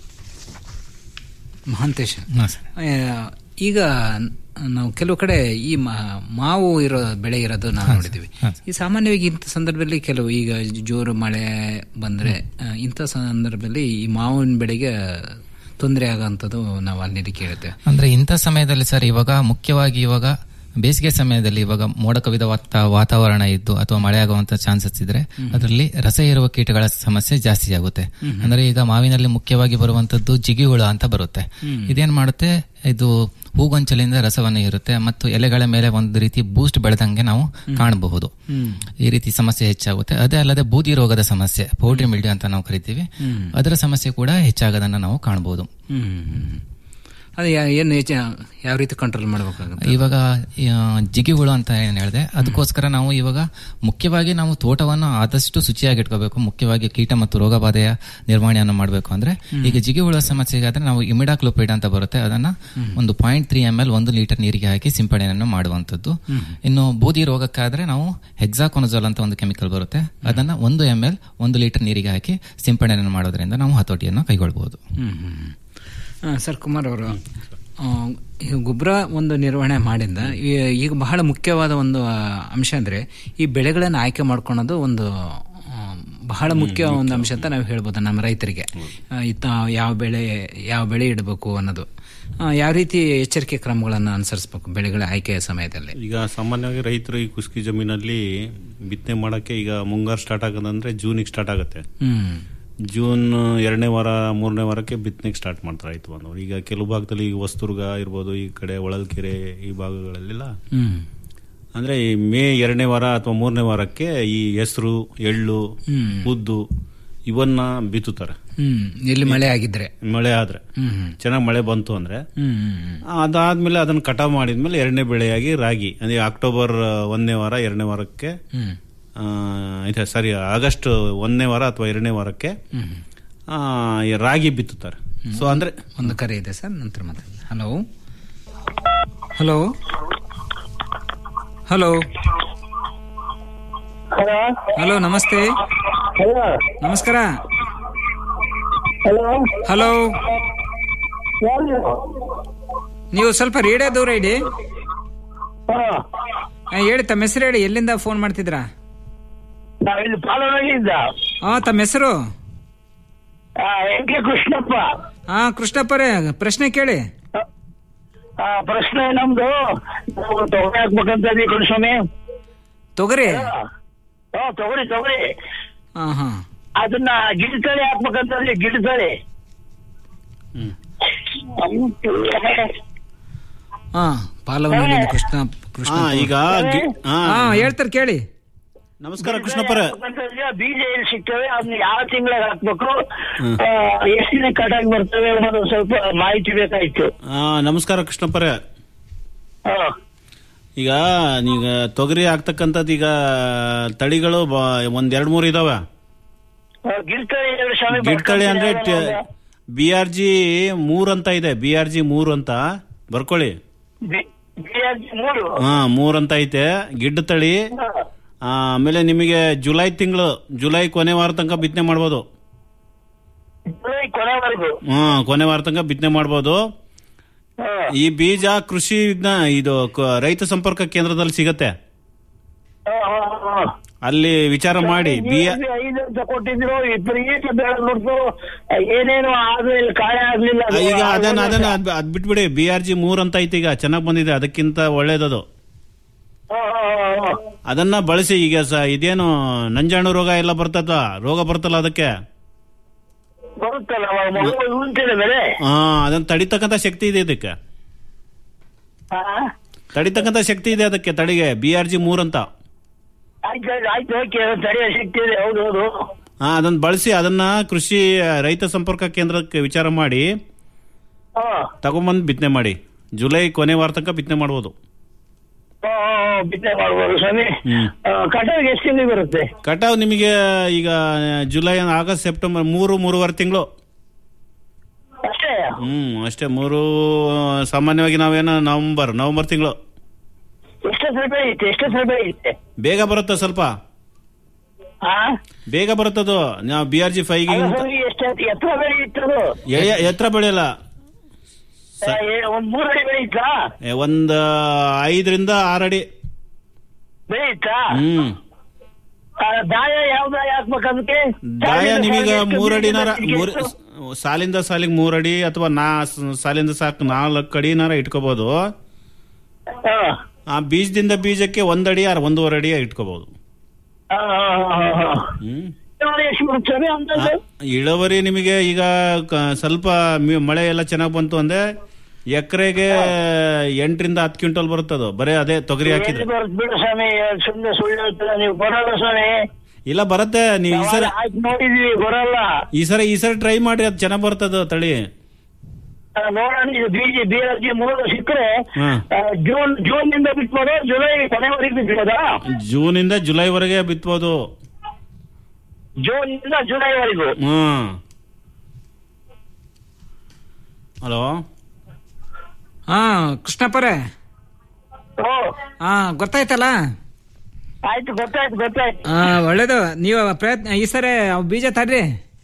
ಮಹಾಂತೇಶ್ ಹಾಂ ಸರ್ ಆ, ಈಗ ನಾವು ಕೆಲವು ಕಡೆ ಈ ಮಾ- ಮಾವು ಇರೋ ಬೆಳೆ ಇರೋದು ನಾವು ನೋಡಿದ್ದೀವಿ ಈ ಸಾಮಾನ್ಯವಾಗಿ ಇಂಥ ಸಂದರ್ಭದಲ್ಲಿ ಕೆಲವು ಈಗ ಜೋರು ಮಳೆ ಬಂದ್ರೆ ಆ, ಇಂಥ ಸಂದರ್ಭದಲ್ಲಿ ಈ ಮಾವಿನ ಬೆಳೆಗೆ ತೊಂದರೆ ಆಗೋಂಥದ್ದು ನಾವು ಅಲ್ಲಿ ಕೇಳುತ್ತೆ ಅಂದ್ರೆ ಇಂಥ ಸಮಯದಲ್ಲಿ ಸರ್ ಇವಾಗ ಮುಖ್ಯವಾಗಿ ಇವಾಗ ಬೇಸಿಗೆ ಸಮಯದಲ್ಲಿ ಇವಾಗ ಮೋಡ ಕವಿದ ವಾತ- ವಾತಾವರಣ ಇದ್ದು ಅಥವಾ ಮಳೆ ಆಗುವಂತ ಚಾನ್ಸಸ್ ಇದ್ರೆ ಅದರಲ್ಲಿ ರಸ ಇರುವ ಕೀಟಗಳ ಸಮಸ್ಯೆ ಜಾಸ್ತಿ ಆಗುತ್ತೆ ಅಂದ್ರೆ ಈಗ ಮಾವಿನಲ್ಲಿ ಮುಖ್ಯವಾಗಿ ಬರುವಂತದ್ದು ಜಿಗಿಹುಳ ಅಂತ ಬರುತ್ತೆ ಇದೇನ್ ಮಾಡುತ್ತೆ ಇದು ಹೂಗೊಂಚಲಿಂದ ರಸವನ್ನು ಇರುತ್ತೆ ಮತ್ತು ಎಲೆಗಳ ಮೇಲೆ ಒಂದು ರೀತಿ ಬೂಸ್ಟ್ ಬೆಳೆದಂಗೆ ನಾವು ಕಾಣಬಹುದು ಈ ರೀತಿ ಸಮಸ್ಯೆ ಹೆಚ್ಚಾಗುತ್ತೆ ಅದೇ ಅಲ್ಲದೆ ಬೂದಿ ರೋಗದ ಸಮಸ್ಯೆ ಪೌಡ್ರಿ ಮಿಲ್ಡ್ಯೂ ಅಂತ ನಾವು ಕರಿತೀವಿ ಅದರ ಸಮಸ್ಯೆ ಕೂಡ ಹೆಚ್ಚಾಗೋದನ್ನ ನಾವು ಕಾಣಬಹುದು ಹ್ಮ್ ಅದು ಯಾ- ಏನು ಹೆಚ್ಚು ಯಾವ ರೀತಿ ಕಂಟ್ರೋಲ್ ಮಾಡಬೇಕಾಗುತ್ತೆ ಇವಾಗ ಆ, ಜಿಗಿಹುಳು ಅಂತ ಏನ್ ಹೇಳಿದೆ ಅದಕ್ಕೋಸ್ಕರ ನಾವು ಇವಾಗ ಮುಖ್ಯವಾಗಿ ನಾವು ತೋಟವನ್ನು ಆದಷ್ಟು ಶುಚಿಯಾಗಿ ಇಟ್ಕೋಬೇಕು ಮುಖ್ಯವಾಗಿ ಕೀಟ ಮತ್ತು ರೋಗ ಬಾಧೆಯ ನಿರ್ವಹಣೆಯನ್ನು ಮಾಡಬೇಕು ಅಂದ್ರೆ ಈಗ ಜಿಗಿಹುಳ ಸಮಸ್ಯೆಗಾದ್ರೆ ನಾವು ಇಮಿಡಾಕ್ಲೋಪೈಡ್ ಅಂತ ಬರುತ್ತೆ ಅದನ್ನ ಒಂದು ಪಾಯಿಂಟ್ ತ್ರೀ ಎಂ ಎಲ್ ಒಂದು ಲೀಟರ್ ನೀರಿಗೆ ಹಾಕಿ ಸಿಂಪಡಣೆಯನ್ನು ಮಾಡುವಂತದ್ದು ಇನ್ನು ಬೂದಿ ರೋಗಕ್ಕಾದ್ರೆ ನಾವು ಹೆಕ್ಸಾಕೊನಜೋಲ್ ಅಂತ ಒಂದು ಕೆಮಿಕಲ್ ಬರುತ್ತೆ ಅದನ್ನ ಒಂದು ಎಂ ಎಲ್ ಒಂದು ಲೀಟರ್ ನೀರಿಗೆ ಹಾಕಿ ಸಿಂಪಡಣೆಯನ್ನು ಮಾಡೋದ್ರಿಂದ ನಾವು ಹತೋಟಿಯನ್ನು ಕೈಗೊಳ್ಳಬಹುದು ಹ್ಮ್ ಹ್ಮ್ ಆ, ಸರ್ ಕುಮಾರ್ ಅವರು ಆ, ಈಗ ಗೊಬ್ಬರ ಒಂದು ನಿರ್ವಹಣೆ ಮಾಡಿಂದ ಈ- ಈಗ ಬಹಳ ಮುಖ್ಯವಾದ ಒಂದು ಆ, ಅಂಶ ಅಂದ್ರೆ ಈ ಬೆಳೆಗಳನ್ನು ಆಯ್ಕೆ ಮಾಡ್ಕೊಳೋದು ಒಂದು ಆ, ಬಹಳ ಮುಖ್ಯ ಒಂದು ಅಂಶ ಅಂತ ನಾವು ಹೇಳ್ಬೋದು ನಮ್ಮ ರೈತರಿಗೆ ಆ, ಇತ್ತ ಯಾವ ಬೆಳೆ ಯಾವ ಬೆಳೆ ಇಡಬೇಕು ಅನ್ನೋದು ಆ, ಯಾವ ರೀತಿ ಎಚ್ಚರಿಕೆ ಕ್ರಮಗಳನ್ನು ಅನುಸರಿಸಬೇಕು ಬೆಳೆಗಳ ಆಯ್ಕೆಯ ಸಮಯದಲ್ಲಿ ಈಗ ಸಾಮಾನ್ಯವಾಗಿ ರೈತರು ಈ ಕುಸ್ಕಿ ಜಮೀನಲ್ಲಿ ಬಿತ್ತನೆ ಮಾಡಕ್ಕೆ ಈಗ ಮುಂಗಾರು ಸ್ಟಾರ್ಟ್ ಆಗೋದಂದ್ರೆ ಜೂನಿಗೆ ಸ್ಟಾರ್ಟ್ ಆಗುತ್ತೆ ಹ್ಮ್ ಜೂನ್ ಎರಡನೇ ವಾರ ಮೂರನೇ ವಾರಕ್ಕೆ ಬಿತ್ತನೆಗೆ ಸ್ಟಾರ್ಟ್ ಮಾಡ್ತಾರೆ ರೈತ ಬಂದವರು ಈಗ ಕೆಲವು ಭಾಗದಲ್ಲಿ ಈಗ ಹೊಸದುರ್ಗ ಇರ್ಬೋದು ಈ ಕಡೆ ಹೊಳಲ್ಕೆರೆ ಈ ಭಾಗಗಳಲ್ಲೆಲ್ಲ ಹ್ಮ್ ಅಂದ್ರೆ ಈ ಮೇ ಎರಡನೇ ವಾರ ಅಥವಾ ಮೂರನೇ ವಾರಕ್ಕೆ ಈ ಹೆಸರು ಎಳ್ಳು ಹ್ಮ್. ಉದ್ದು ಇವನ್ನ ಬಿತ್ತುತ್ತಾರೆ ಹ್ಮ್ ಎಲ್ಲಿ ಮಳೆ ಆಗಿದ್ರೆ ಮಳೆ ಆದ್ರೆ ಹ್ಮ್ ಹ್ಮ್ ಚೆನ್ನಾಗಿ ಮಳೆ ಬಂತು ಅಂದ್ರೆ ಹ್ಮ್ ಹ್ಮ್ ಅದಾದ್ಮೇಲೆ ಅದನ್ನ ಕಟಾವ್ ಮಾಡಿದ್ಮೇಲೆ ಎರಡನೇ ಬೆಳೆಯಾಗಿ ರಾಗಿ ಅಂದ್ರೆ ಅಕ್ಟೋಬರ್ ಒಂದನೇ ವಾರ ಎರಡನೇ ವಾರಕ್ಕೆ ಹ್ಮ್ ಆ, ಇದೆ ಸಾರಿ ಆಗಸ್ಟ್ ಒಂದನೇ ವಾರ ಅಥವಾ ಎರಡನೇ ವಾರಕ್ಕೆ ಹ್ಮ್ ಆ, ಈ ರಾಗಿ ಬಿತ್ತುತ್ತಾರೆ ಸೊ ಅಂದ್ರೆ ಒಂದು ಕರೆ ಇದೆ ಸರ್ ನಂತರ ಮಾತಾಡಿ ಹಲೋ ಹಲೋ ಹಲೋ ಹಲೋ ನಮಸ್ತೆ ನಮಸ್ಕಾರ ಹಲೋ ನೀವು ಸ್ವಲ್ಪ ರೇಡಿಯೋ ದೂರ ಇಡಿ ಹಾ, ಹೇಳಿ ತಮ್ಮ ಹೆಸರು ಹೇಳಿ ಎಲ್ಲಿಂದ ಫೋನ್ ಮಾಡ್ತಿದ್ರಾ ನಾವಿಲ್ಲಿ ಪಾಲನಗಿಂದ ಹಾ ತಮ್ಮ ಹೆಸರು ಎಂಕೆ ಕೃಷ್ಣಪ್ಪ ಹಾ ಕೃಷ್ಣಪ್ಪರೇ ಪ್ರಶ್ನೆ ಕೇಳಿ ಆ, ಪ್ರಶ್ನೆ ನಮ್ದು ನಾವು ತೊಗರಿ ಹಾಕ್ಬೇಕಂತ ಇದೀವಿ ಕೃಷ್ಣಮಿ ತೊಗರಿ ಹಾ ತೊಗರಿ ತೊಗರಿ ಹಾ ಹಾ ಅದನ್ನ ಗಿಡತಳಿ ಹಾಕ್ಬೇಕಂತ ಇದೀವಿ ಗಿಡತಳಿ ಹಾ ಪಾಲವನಹಳ್ಳಿಯಿಂದ ಕೃಷ್ಣ ಕೃಷ್ಣ ಹಾ, ಈಗ ಗಿ- ಹಾ. ಹಾ ಹೇಳ್ತಾರೆ ಕೇಳಿ ನಮಸ್ಕಾರ ಕೃಷ್ಣಪ್ಪರ ಬೀಜ ಎಲ್ಲಿ ಸಿಗ್ತವೆ ಅದನ್ನ ಯಾವ ತಿಂಗಳಿಗೆ ಹಾಕ್ಬೇಕು ಆ, ಎಷ್ಟು ದಿನ ಕಟಾಗಿ ಬರ್ತವೆ ಅನ್ನೋದು ಸ್ವಲ್ಪ ಮಾಹಿತಿ ಬೇಕಾಯ್ತು ಆ, ನಮಸ್ಕಾರ ಕೃಷ್ಣಪ್ಪರ ಹಾ ಈಗ ಈಗ ತೊಗರಿ ಆಗ್ತಕ್ಕಂಥದ್ದು ಈಗ ತಳಿಗಳು ಬ- ಒಂದ್ ಎರಡ್ ಮೂರು ಇದಾವೆ ಗಿಡತಳಿ ಎರಡು ಶಾಲೆ ಗಿಡ್ತಳಿ ಅಂದ್ರೆ ಬಿ ಆರ್ ಜಿ ಮೂರ್ ಅಂತ ಇದೆ ಬಿ ಆರ್ ಜಿ ಮೂರು ಅಂತ ಬರ್ಕೊಳ್ಳಿ ಮೂರು ಹಾ ಮೂರ್ ಅಂತ ಐತೆ ಗಿಡ್ಡ ತಳಿ ಆ, ಆಮೇಲೆ ನಿಮಗೆ ಜುಲೈ ತಿಂಗಳು ಜುಲೈ ಕೊನೆ ವಾರ ತನಕ ಬಿತ್ತನೆ ಮಾಡ್ಬೋದು ಜುಲೈ ಕೊನೆವರೆಗೂ ಹಾ ಕೊನೆ ವಾರ ತನಕ ಬಿತ್ತನೆ ಮಾಡ್ಬೋದು ಹಾ ಈ ಬೀಜ ಕೃಷಿ ವಿಜ್ಞಾನ ಇದು ಕ- ರೈತ ಸಂಪರ್ಕ ಕೇಂದ್ರದಲ್ಲಿ ಸಿಗತ್ತೆ ಹಾ, ಹಾ, ಹಾ. ಅಲ್ಲಿ ವಿಚಾರ ಮಾಡಿ ಬಿ ನೀವು ಐದು ಅಂತ ಕೊಟ್ಟಿದ್ರು ವಿಪರೀತ ಬೆಳೆದ್ಬಿಡ್ತು ಏನೇನು ಆದ್ಮೇಲೆ ಕಾಳೆ ಆಗ್ಲಿಲ್ಲ ಅದು. ಈಗ ಅದನ್ನ ಅದನ್ನ ಅದ್- ಅದ್ ಬಿಟ್ಬಿಡಿ ಬಿ ಆರ್ ಜಿ ಮೂರ್ ಅಂತ ಐತಿ ಈಗ ಚೆನ್ನಾಗ್ ಬಂದಿದೆ ಅದಕ್ಕಿಂತ ಒಳ್ಳೇದದು ಹಾ, ಹಾ, ಹಾ, ಹಾ. ಅದನ್ನ ಬಳಸಿ ಈಗ ಸ ಇದೇನು ನಂಜಾಣು ರೋಗ ಎಲ್ಲ ಬರ್ತದ ರೋಗ ಬರ್ತಲ್ಲ ಅದಕ್ಕೆ ಬರುತ್ತಲ್ಲ ಅವಾಗ ಮಗು ಉಂಟಿದೆ ಬೆಳೆ ಹಾ ಅದನ್ನ ತಡಿತಕ್ಕಂತ ಶಕ್ತಿ ಇದೆ ಇದಕ್ಕೆ ಹಾ? ತಡಿತಕ್ಕಂತ ಶಕ್ತಿ ಇದೆ ಅದಕ್ಕೆ ತಡಿಗೆ ಬಿ ಆರ್ ಜಿ ಮೂರ್ ಅಂತ ಆಯ್ತು ಆಯ್ತು ಆಯ್ತು ಓಕೆ ತಡೆಯ ಶಕ್ತಿ ಇದೆ ಹೌದು ಹೌದು ಹಾ ಅದನ್ನ ಬಳಸಿ ಅದನ್ನ ಕೃಷಿ ರೈತ ಸಂಪರ್ಕ ಕೇಂದ್ರಕ್ಕೆ ವಿಚಾರ ಮಾಡಿ ಹಾ ತಗೊಂಬಂದ್ ಬಿತ್ತನೆ ಮಾಡಿ ಜುಲೈ ಕೊನೆ ವಾರ ತನಕ ಬಿತ್ತನೆ ಮಾಡ್ಬೋದು ಹಾ, ಹಾ, ಹಾ, ಬಿತ್ತನೆ ಮಾಡ್ಬೋದು ಸ್ವಾಮಿ ಆ, ಕಟಾವಿಗೆ ಎಷ್ಟು ತಿಂಗಳು ಬರುತ್ತೆ ಕಟಾವ್ ನಿಮಗೆ ಈಗ ಜುಲೈ ಆಗಸ್ಟ್ ಸೆಪ್ಟೆಂಬರ್ ಮೂರು ಮೂರುವರೆ ತಿಂಗಳು ಹ್ಮ್ ಅಷ್ಟೇ ಮೂರು ಸಾಮಾನ್ಯವಾಗಿ ನಾವೇನೋ ನವಂಬರ್ ನವಂಬರ್ ತಿಂಗಳು ಎಷ್ಟೆಷ್ಟು ಬೆಳೆಯುತ್ತೆ ಎಷ್ಟೆಷ್ಟು ಬೆಳೆಯುತ್ತೆ ಬೇಗ ಬರುತ್ತೆ ಸ್ವಲ್ಪ ಹಾ ಬೇಗ ಬರುತ್ತದು ನಾವು ಬಿ ಆರ್ ಜಿ ಫೈವ್ ಎಷ್ಟು ಎತ್ತರ ಬೆಳೆಯುತ್ತೆ ಅದು ಎತ್ತರ ಬೆಳೆಯಲ್ಲ ಆ, ಏ- ಒಂದ್ ಮೂರು ಅಡಿ ಬೆಳೆಯುತ್ತಾ ಏ, ಒಂದ್ ಐದರಿಂದ ಆರು ಅಡಿ ಬೆಳೆಯುತ್ತಾ ಹ್ಮ್ ಆ, ದಾಯ ಯಾವ ದಾಯ ಹಾಕ್ಬೇಕು ಅದಕ್ಕೆ ದಾಯ ನೀವೀಗ ಎಷ್ಟು ಮೂರಡಿನಾರ ಬೀಜ ಮೂರ್ ಎಷ್ಟು? ಸಾಲಿಂದ ಸಾಲಿಗೆ ಮೂರಡಿ ಅಥವಾ ನಾ ಸಾಲಿಂದ ಸಾಕು ನಾಲ್ಕು ಅಡಿನಾರ ಇಟ್ಕೋಬಹುದು ಹಾ. ಆ ಬೀಜದಿಂದ ಬೀಜಕ್ಕೆ ಒಂದಡಿ ಆರ್ ಒಂದೂವರೆ ಅಡಿ ಇಟ್ಕೋಬಹುದು ಆ, ಆ, ಆ, ಆ. ಹ್ಮ್ ಇಳುವರಿ ಎಷ್ಟು ಬರ್ತದೆ ಅಂದಾಜು ಇಳುವರಿ ನಿಮಗೆ ಈಗ ಕ- ಸ್ವಲ್ಪ ಮಿ- ಮಳೆ ಎಲ್ಲ ಚೆನ್ನಾಗಿ ಬಂತು ಅಂದ್ರೆ ಎಕರೆಗೆ ಎಂಟರಿಂದ ಹತ್ತು ಕ್ವಿಂಟಲ್ ಬರುತ್ತದು ಬರೇ ಅದೇ ತೊಗರಿ ಹಾಕಿದ್ರೆ ಎಲ್ಲಿ ಬರುತ್ತೆ ಬಿಡು ಸ್ವಾಮಿ ಸುಮ್ಮನೆ ಸುಳ್ಳು ಹೇಳ್ತೀರ ನೀವು ಬರಲ್ಲ ಸ್ವಾಮಿ ಇಲ್ಲ ಬರುತ್ತೆ ನೀವು ಈ ಸರಿ ಆಯ್ತು ನೋಡಿದೀವಿ ಬರಲ್ಲ ಈ ಸರಿ ಈ ಸರಿ ಟ್ರೈ ಮಾಡಿ ಅದು ಚೆನ್ನಾಗಿ ಬರ್ತದ ತಳಿ ಆ, ನೋಡೋಣ ಇದು ಬೀಜ ಬೀಜಕ್ಕೆ ಮೂರು ಸಿಕ್ಕರೆ ಹಾ. ಆ, ಜೂನ್ ಜೂನ್ ನಿಂದ ಬಿಟ್ಬೋದು ಜುಲೈ ಕೊನೆವರೆಗೆ ಬಿಟ್ಬೋದಾ ಜೂನ್ ಇಂದ ಜುಲೈವರೆಗೆ ಬಿತ್ಬೋದು ಜೂನ್ ಇಂದ ಜುಲೈವರೆಗೂ ಹ್ಮ್ ಹಲೋ ಹಾ ಕೃಷ್ಣಪ್ಪರೇ ಓ ಹಾ ಗೊತ್ತಾಯ್ತಲ್ಲ ಆಯ್ತು ಗೊತ್ತಾಯ್ತು ಗೊತ್ತಾಯ್ತು ಆ, ಒಳ್ಳೇದು ನೀವು ಪ್ರಯತ್ನ ಈ ಸರಿ ಅವ್ ಬೀಜ ತರ್ರಿ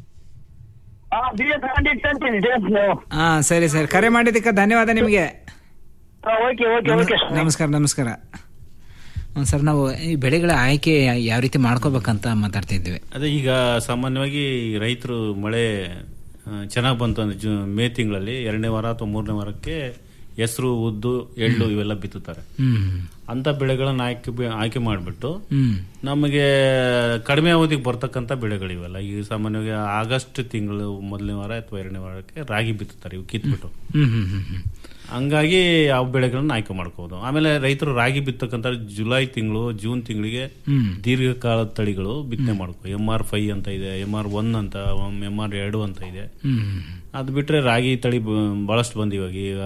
ಆ ಬೀಜ ತಗೊಂಡಿಟ್ಟಂತೀನಿ ನೀವು ಹಾ ಸರಿ ಸರಿ ಕರೆ ಮಾಡಿದ್ದಕ್ಕೆ ಧನ್ಯವಾದ ನಿಮಗೆ ಓಕೆ ಓಕೆ ಓಕೆ ನಮಸ್ಕಾರ ನಮಸ್ಕಾರ ಹ್ಮ್, ಸರ್ ನಾವು ಈ ಬೆಳೆಗಳ ಆಯ್ಕೆ ಯಾವ ರೀತಿ ಮಾಡ್ಕೋಬೇಕಂತ ಮಾತಾಡ್ತಾ ಇದ್ವಿ ಅದೇ ಈಗ ಸಾಮಾನ್ಯವಾಗಿ ರೈತರು ಮಳೆ ಚೆನ್ನಾಗಿ ಬಂತು ಅಂದ್ರೆ ಜೂ ಮೇ ತಿಂಗಳಲ್ಲಿ ಎರಡನೇ ವಾರ ಅಥವಾ ಮೂರನೇ ವಾರಕ್ಕೆ ಹೆಸರು ಉದ್ದು ಎಳ್ಳು ಇವೆಲ್ಲ ಬಿತ್ತುತ್ತಾರೆ ಹ್ಮ್ ಅಂತ ಬೆಳೆಗಳನ್ನ ಆಯ್ಕೆ ಬಿ- ಆಯ್ಕೆ ಮಾಡಿಬಿಟ್ಟು ಹ್ಮ್ ನಮಗೆ ಕಡಿಮೆ ಅವಧಿಗೆ ಬರ್ತಕ್ಕಂಥ ಬೆಳೆಗಳಿವೆಲ್ಲ ಈಗ ಸಾಮಾನ್ಯವಾಗಿ ಆಗಸ್ಟ್ ತಿಂಗಳು ಮೊದಲನೇ ವಾರ ಅಥವಾ ಎರಡನೇ ವಾರಕ್ಕೆ ರಾಗಿ ಬಿತ್ತುತ್ತಾರೆ ಇವು ಕಿತ್ಬಿಟ್ಟು ಹ್ಮ್ ಹ್ಮ್ ಹ್ಮ್ ಹ್ಮ್ ಹಂಗಾಗಿ ಆ ಬೆಳೆಗಳನ್ನ ಆಯ್ಕೆ ಮಾಡ್ಕೋಬಹುದು ಆಮೇಲೆ ರೈತರು ರಾಗಿ ಬಿತ್ತಕ್ಕಂಥ ಜುಲೈ ತಿಂಗಳು ಜೂನ್ ತಿಂಗಳಿಗೆ ಹ್ಮ್. ದೀರ್ಘಕಾಲದ ತಳಿಗಳು ಬಿತ್ತನೆ ಮಾಡ್ಕೋ ಎಂ ಆರ್ ಫೈವ್ ಅಂತ ಇದೆ ಎಂ ಆರ್ ಒನ್ ಅಂತ ಎಂ ಆರ್ ಎರಡು ಅಂತ ಇದೆ ಹ್ಮ್ ಅದು ಬಿಟ್ರೆ ರಾಗಿ ತಳಿ ಬ- ಬಹಳಷ್ಟು ಬಂದಿವಾಗ ಈಗ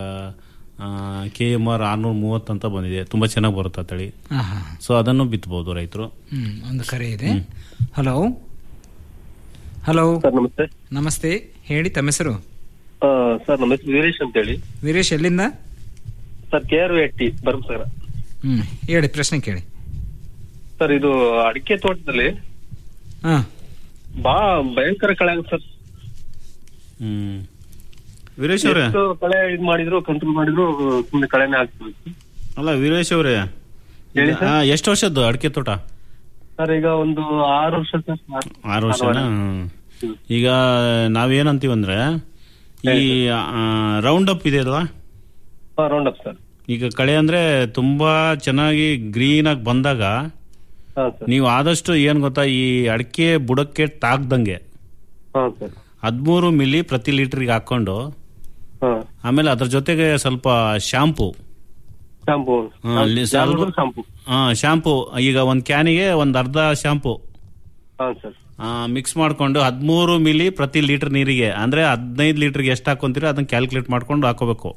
ಕೆ ಎಂ ಆರ್ ಆರ್ನೂರ ಮೂವತ್ತು ಅಂತ ಬಂದಿದೆ ತುಂಬಾ ಚೆನ್ನಾಗಿ ಬರುತ್ತೆ ಆ ತಳಿ ಆಹಾ. ಸೊ ಅದನ್ನು ಬಿತ್ತಬಹುದು ರೈತರು ಹ್ಮ್ ಒಂದು ಕರೆ ಇದೆ ಹಲೋ ಹಲೋ ನಮಸ್ತೆ ನಮಸ್ತೆ ಹೇಳಿ ತಮ್ಮ ಹೆಸರು ಆ, ಸರ್ ನಮ್ಮ ಹೆಸರು ವೀರೇಶ್ ಅಂತ ಹೇಳಿ ವೀರೇಶ್ ಎಲ್ಲಿಂದ ಸರ್ ಕೆ ಆರ್ ಎಟ್ಟಿ ಭರಮಸಾಗರ ಹ್ಮ್ ಹೇಳಿ ಪ್ರಶ್ನೆ ಕೇಳಿ ಸರ್ ಇದು ಅಡಿಕೆ ತೋಟದಲ್ಲಿ ಹಾ ಬಾ ಭಯಂಕರ ಕಳೆ ಆಗುತ್ತೆ ಸರ್ ಹ್ಮ್ ವೀರೇಶ್ ಅವರೇ ಎಷ್ಟು ಕಳೆ ಇದ್ ಮಾಡಿದ್ರು ಕಂಟ್ರೋಲ್ ಮಾಡಿದ್ರು ಸುಮ್ಮನೆ ಕಳೆನೇ ಆಗ್ತದೆ ಅಲ್ಲ ವೀರೇಶ್ ಅವರೇ ಹೇಳಿ ಸರ್. ಎಷ್ಟು ವರ್ಷದ್ದು ಅಡಿಕೆ ತೋಟ ಸರ್ ಈಗ ಒಂದು ಆರು ವರ್ಷ ಸರ್ ಆರು ವರ್ಷನ ಈಗ ನಾವೇನಂತೀವಂದ್ರೆ ಈ ರೌಂಡ್ ಅಪ್ ಇದೆ ಅಲ್ವಾ ರೌಂಡ್ ಅಪ್ ಸರ್ ಈಗ ಕಳೆ ಅಂದ್ರೆ ತುಂಬಾ ಚೆನ್ನಾಗಿ ಗ್ರೀನ್ ಆಗಿ ಬಂದಾಗ ಹಾ ಸರ್ ನೀವು ಆದಷ್ಟು ಏನ್ ಗೊತ್ತಾ ಈ ಅಡಿಕೆ ಬುಡಕ್ಕೆ ತಾಗ್ದಂಗೆ ಹಾ ಸರ್ ಹದಿಮೂರು ಮಿಲಿ ಪ್ರತಿ ಲೀಟರ್ಗೆ ಹಾಕೊಂಡು ಹಾ ಆಮೇಲೆ ಅದ್ರ ಜೊತೆಗೆ ಸ್ವಲ್ಪ ಶಾಂಪೂ ಶಾಂಪೂ ಸ್ವಲ್ಪ ಶಾಂಪೂ ಶಾಂಪೂ ಈಗ ಒಂದ್ ಕ್ಯಾನಿಗೆ ಒಂದ್ ಅರ್ಧ ಶಾಂಪೂ ಹಾ ಸರ್ ಮಿಕ್ಸ್ ಮಾಡ್ಕೊಂಡು ಹದಿಮೂರು ಮಿಲಿ ಪ್ರತಿ ಲೀಟರ್ ನೀರಿಗೆ ಅಂದ್ರೆ ಹದಿನೈದು ಲೀಟರ್ಗೆ ಎಷ್ಟು ಹಾಕೊಂತೀರೋ ಅದನ್ನ ಕ್ಯಾಲ್ಕುಲೇಟ್ ಮಾಡ್ಕೊಂಡು ಹಾಕೋಬೇಕು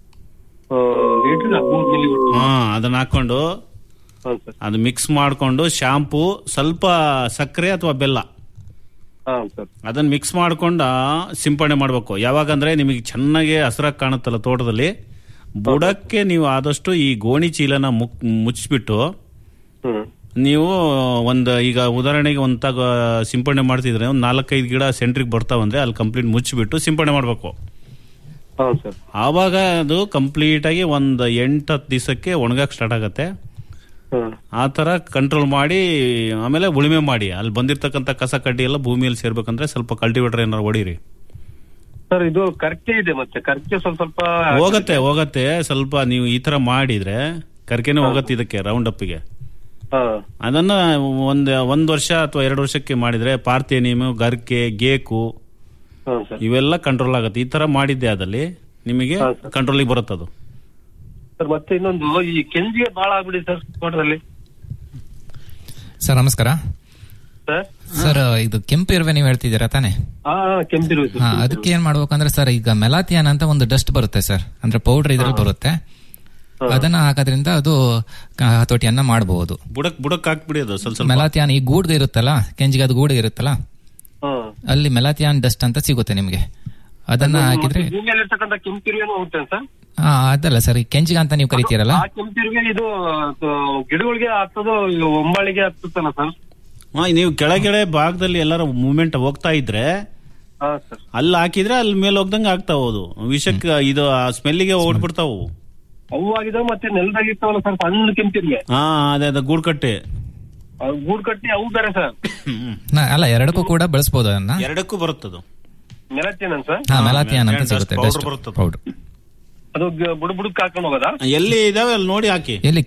ಲೀಟರ್ ಹದಿಮೂರು ಮಿಲಿ ಹಾ ಅದನ್ನ ಹಾಕೊಂಡು ಹಾ ಸರ್ ಅದು ಮಿಕ್ಸ್ ಮಾಡ್ಕೊಂಡು ಶಾಂಪೂ ಸ್ವಲ್ಪ ಸಕ್ಕರೆ ಅಥವಾ ಬೆಲ್ಲ ಹಾ ಸರ್ ಅದನ್ನ ಮಿಕ್ಸ್ ಮಾಡ್ಕೊಂಡು ಸಿಂಪಡಣೆ ಮಾಡಬೇಕು ಯಾವಾಗಂದ್ರೆ ನಿಮಗೆ ಚೆನ್ನಾಗಿ ಹಸಿರಾಗಿ ಕಾಣುತ್ತಲ್ಲ ತೋಟದಲ್ಲಿ ಬುಡಕ್ಕೆ ನೀವು ಆದಷ್ಟು ಈ ಗೋಣಿ ಚೀಲನ ಮುಕ್ ಮುಚ್ಚಿಬಿಟ್ಟು ಹ್ಮ್ ನೀವು ಒಂದು ಈಗ ಉದಾಹರಣೆಗೆ ಒಂದು ತಗ ಸಿಂಪಡಣೆ ಮಾಡ್ತಿದ್ರೆ ಒಂದು ನಾಲ್ಕೈದು ಗಿಡ ಸೆಂಟ್ರಿಗೆ ಬರ್ತಾವಂದ್ರೆ ಅಲ್ಲಿ ಕಂಪ್ಲೀಟ್ ಮುಚ್ಚಿಬಿಟ್ಟು ಸಿಂಪಡಣೆ ಮಾಡಬೇಕು ಹಾ ಸರ್ ಆವಾಗ ಅದು ಕಂಪ್ಲೀಟ್ ಆಗಿ ಒಂದು ಎಂಟು ಹತ್ತು ದಿವಸಕ್ಕೆ ಒಣಗಕ್ಕೆ ಸ್ಟಾರ್ಟ್ ಆಗತ್ತೆ ಹ್ಮ್ ಆ ತರ ಕಂಟ್ರೋಲ್ ಮಾಡಿ ಆಮೇಲೆ ಉಳುಮೆ ಮಾಡಿ ಅಲ್ಲಿ ಬಂದಿರ್ತಕ್ಕಂಥ ಕಸ ಕಡ್ಡಿ ಎಲ್ಲ ಭೂಮಿಯಲ್ಲಿ ಸೇರ್ಬೇಕಂದ್ರೆ ಸ್ವಲ್ಪ ಕಲ್ಟಿವೇಟರ್ ಏನಾರು ಹೊಡೀರಿ ಸರ್ ಇದು ಕರ್ಕೆ ಇದೆ ಮತ್ತೆ ಕರ್ಕೆ ಸ್ವಲ್ಪ ಸ್ವಲ್ಪ ಹೋಗತ್ತೆ ಹೋಗತ್ತೆ ಸ್ವಲ್ಪ ನೀವು ಈ ತರ ಮಾಡಿದ್ರೆ ಕರ್ಕೆನೆ ಹೋಗತ್ತೆ ಇದಕ್ಕೆ ರೌಂಡ್ ಅಪ್ಪಿಗೆ ಹಾ ಅದನ್ನ ಒಂದ್ ಒಂದ್ ವರ್ಷ ಅಥವಾ ಎರಡು ವರ್ಷಕ್ಕೆ ಮಾಡಿದ್ರೆ ಪಾರ್ಥೇನಿಯಮ್ ಗರ್ಕೆ ಗೇಕು ಹಾ ಸರ್ ಇವೆಲ್ಲ ಕಂಟ್ರೋಲ್ ಆಗುತ್ತೆ ಈ ತರ ಮಾಡಿದ್ದೆ ಅದಲ್ಲಿ ನಿಮಗೆ ಕಂಟ್ರೋಲಿಗೆ ಬರುತ್ತದು ಸರ್ ಮತ್ತೆ ಇನ್ನೊಂದು ಈ ಕೆಂಜಿಗೆ ಬಾಳ ಆಗ್ಬಿಡಿ ಸರ್ ತೋಟದಲ್ಲಿ ಸರ್ ನಮಸ್ಕಾರ ಸರ್ ಸರ್ ಇದು ಕೆಂಪು ಇರುವೆ ನೀವು ಹೇಳ್ತಿದ್ದೀರಾ ತಾನೇ ಹಾ ಕೆಂಪಿರು ಹಾ ಅದಕ್ಕೆ ಏನ್ ಮಾಡ್ಬೇಕಂದ್ರೆ ಸರ್ ಈಗ ಮೆಲಾಥಿಯನ್ ಅಂತ ಒಂದು ಡಸ್ಟ್ ಬರುತ್ತೆ ಸರ್ ಅಂದ್ರೆ ಪೌಡರ್ ಇದ್ರಲ್ಲಿ ಬರುತ್ತೆ ಅದನ್ನ ಹಾಕೋದ್ರಿಂದ ಅದು ಕ- ಹತೋಟಿಯನ್ನ ಮಾಡಬಹುದು ಬುಡಕ್ ಬುಡಕ್ ಹಾಕ್ಬಿಡಿ ಅದು ಸ್ವಲ್ಪ ಸ್ವಲ್ಪ ಮೆಲಾಥಿಯಾನ್ ಈ ಗೂಡ್ಗೆ ಇರುತ್ತಲ್ಲ ಕೆಂಜಿಗೆ ಅದು ಗೂಡ್ಗೆ ಇರುತ್ತಲ್ಲ ಹಾ ಅಲ್ಲಿ ಮೆಲಾಥಿಯಾನ್ ಡಸ್ಟ್ ಅಂತ ಸಿಗುತ್ತೆ ನಿಮಗೆ ಅದನ್ನ ಹಾಕಿದ್ರೆ ಭೂಮಿಯಲ್ಲಿ ಇರ್ತಕ್ಕಂಥ ಕೆಂಪಿರುವೆನೂ ಹೋಗುತ್ತೆ ಸರ್ ಆ, ಅದಲ್ಲ ಸರ್ ಈ ಕೆಂಚಿಗ ಅಂತ ನೀವು ಕರಿತೀರಲ್ಲ ಆ ಕೆಂಪಿರುವೆ ಇದು ಅದು ಗಿಡಗಳಿಗೆ ಆಗ್ತದೋ ಇದು ಒಂಬಾಳಿಗೆ ಆಗ್ತದಲ್ಲ ಸರ್ ಹಾ ನೀವು ಕೆಳಗಡೆ ಭಾಗದಲ್ಲಿ ಎಲ್ಲಾರು ಮೂವ್ಮೆಂಟ್ ಹೋಗ್ತಾ ಇದ್ರೆ ಹಾ ಸರ್ ಅಲ್ಲಿ ಹಾಕಿದ್ರೆ ಅಲ್ಲಿ ಮೇಲೆ ಹೋಗ್ದಂಗೆ ಆಗ್ತಾ ಹೋದು ವಿಷಕ್ಕೆ ಇದು ಆ ಸ್ಮೆಲ್ಲಿಗೆ ಓಡ್ಬಿಡ್ತಾವು ಅವು ಆಗಿದಾವೆ ಮತ್ತೆ ನೆಲದಾಗ ಇರ್ತಾವಲ್ಲ ಸರ್ ಸಣ್ಣ ಕೆಂಪಿರುವೆ ಹಾ ಅದೇ ಅದೇ ಗೂಡ್ಕಟ್ಟೆ ಅವು ಗೂಡು ಕಟ್ಟಿ ಅವು ಬೇರೆ ಸರ್ ನಾ- ಅಲ್ಲ ಎರಡಕ್ಕೂ ಕೂಡ ಬಳಸಬಹುದು ಅದನ್ನ ಎರಡಕ್ಕೂ ಬರುತ್ತದು ಮೆಲತ್ತಿನ ಸರ್ ಹಾ ಮೆಲಾಥಿಯಾನ್ ಅಂತ ಸಿಗುತ್ತೆ powder ಡಸ್ಟ್ ಬರುತ್ತದೆ. ಪೌಡರ್ ಅದು ಗ- ಬುಡ ಬುಡಕ್ ಹಾಕೊಂಡು ಹೋಗೋದಾ ಎಲ್ಲಿ ಇದಾವೆ ಅಲ್ಲಿ ನೋಡಿ ಹಾಕಿ ಎಲ್ಲಿ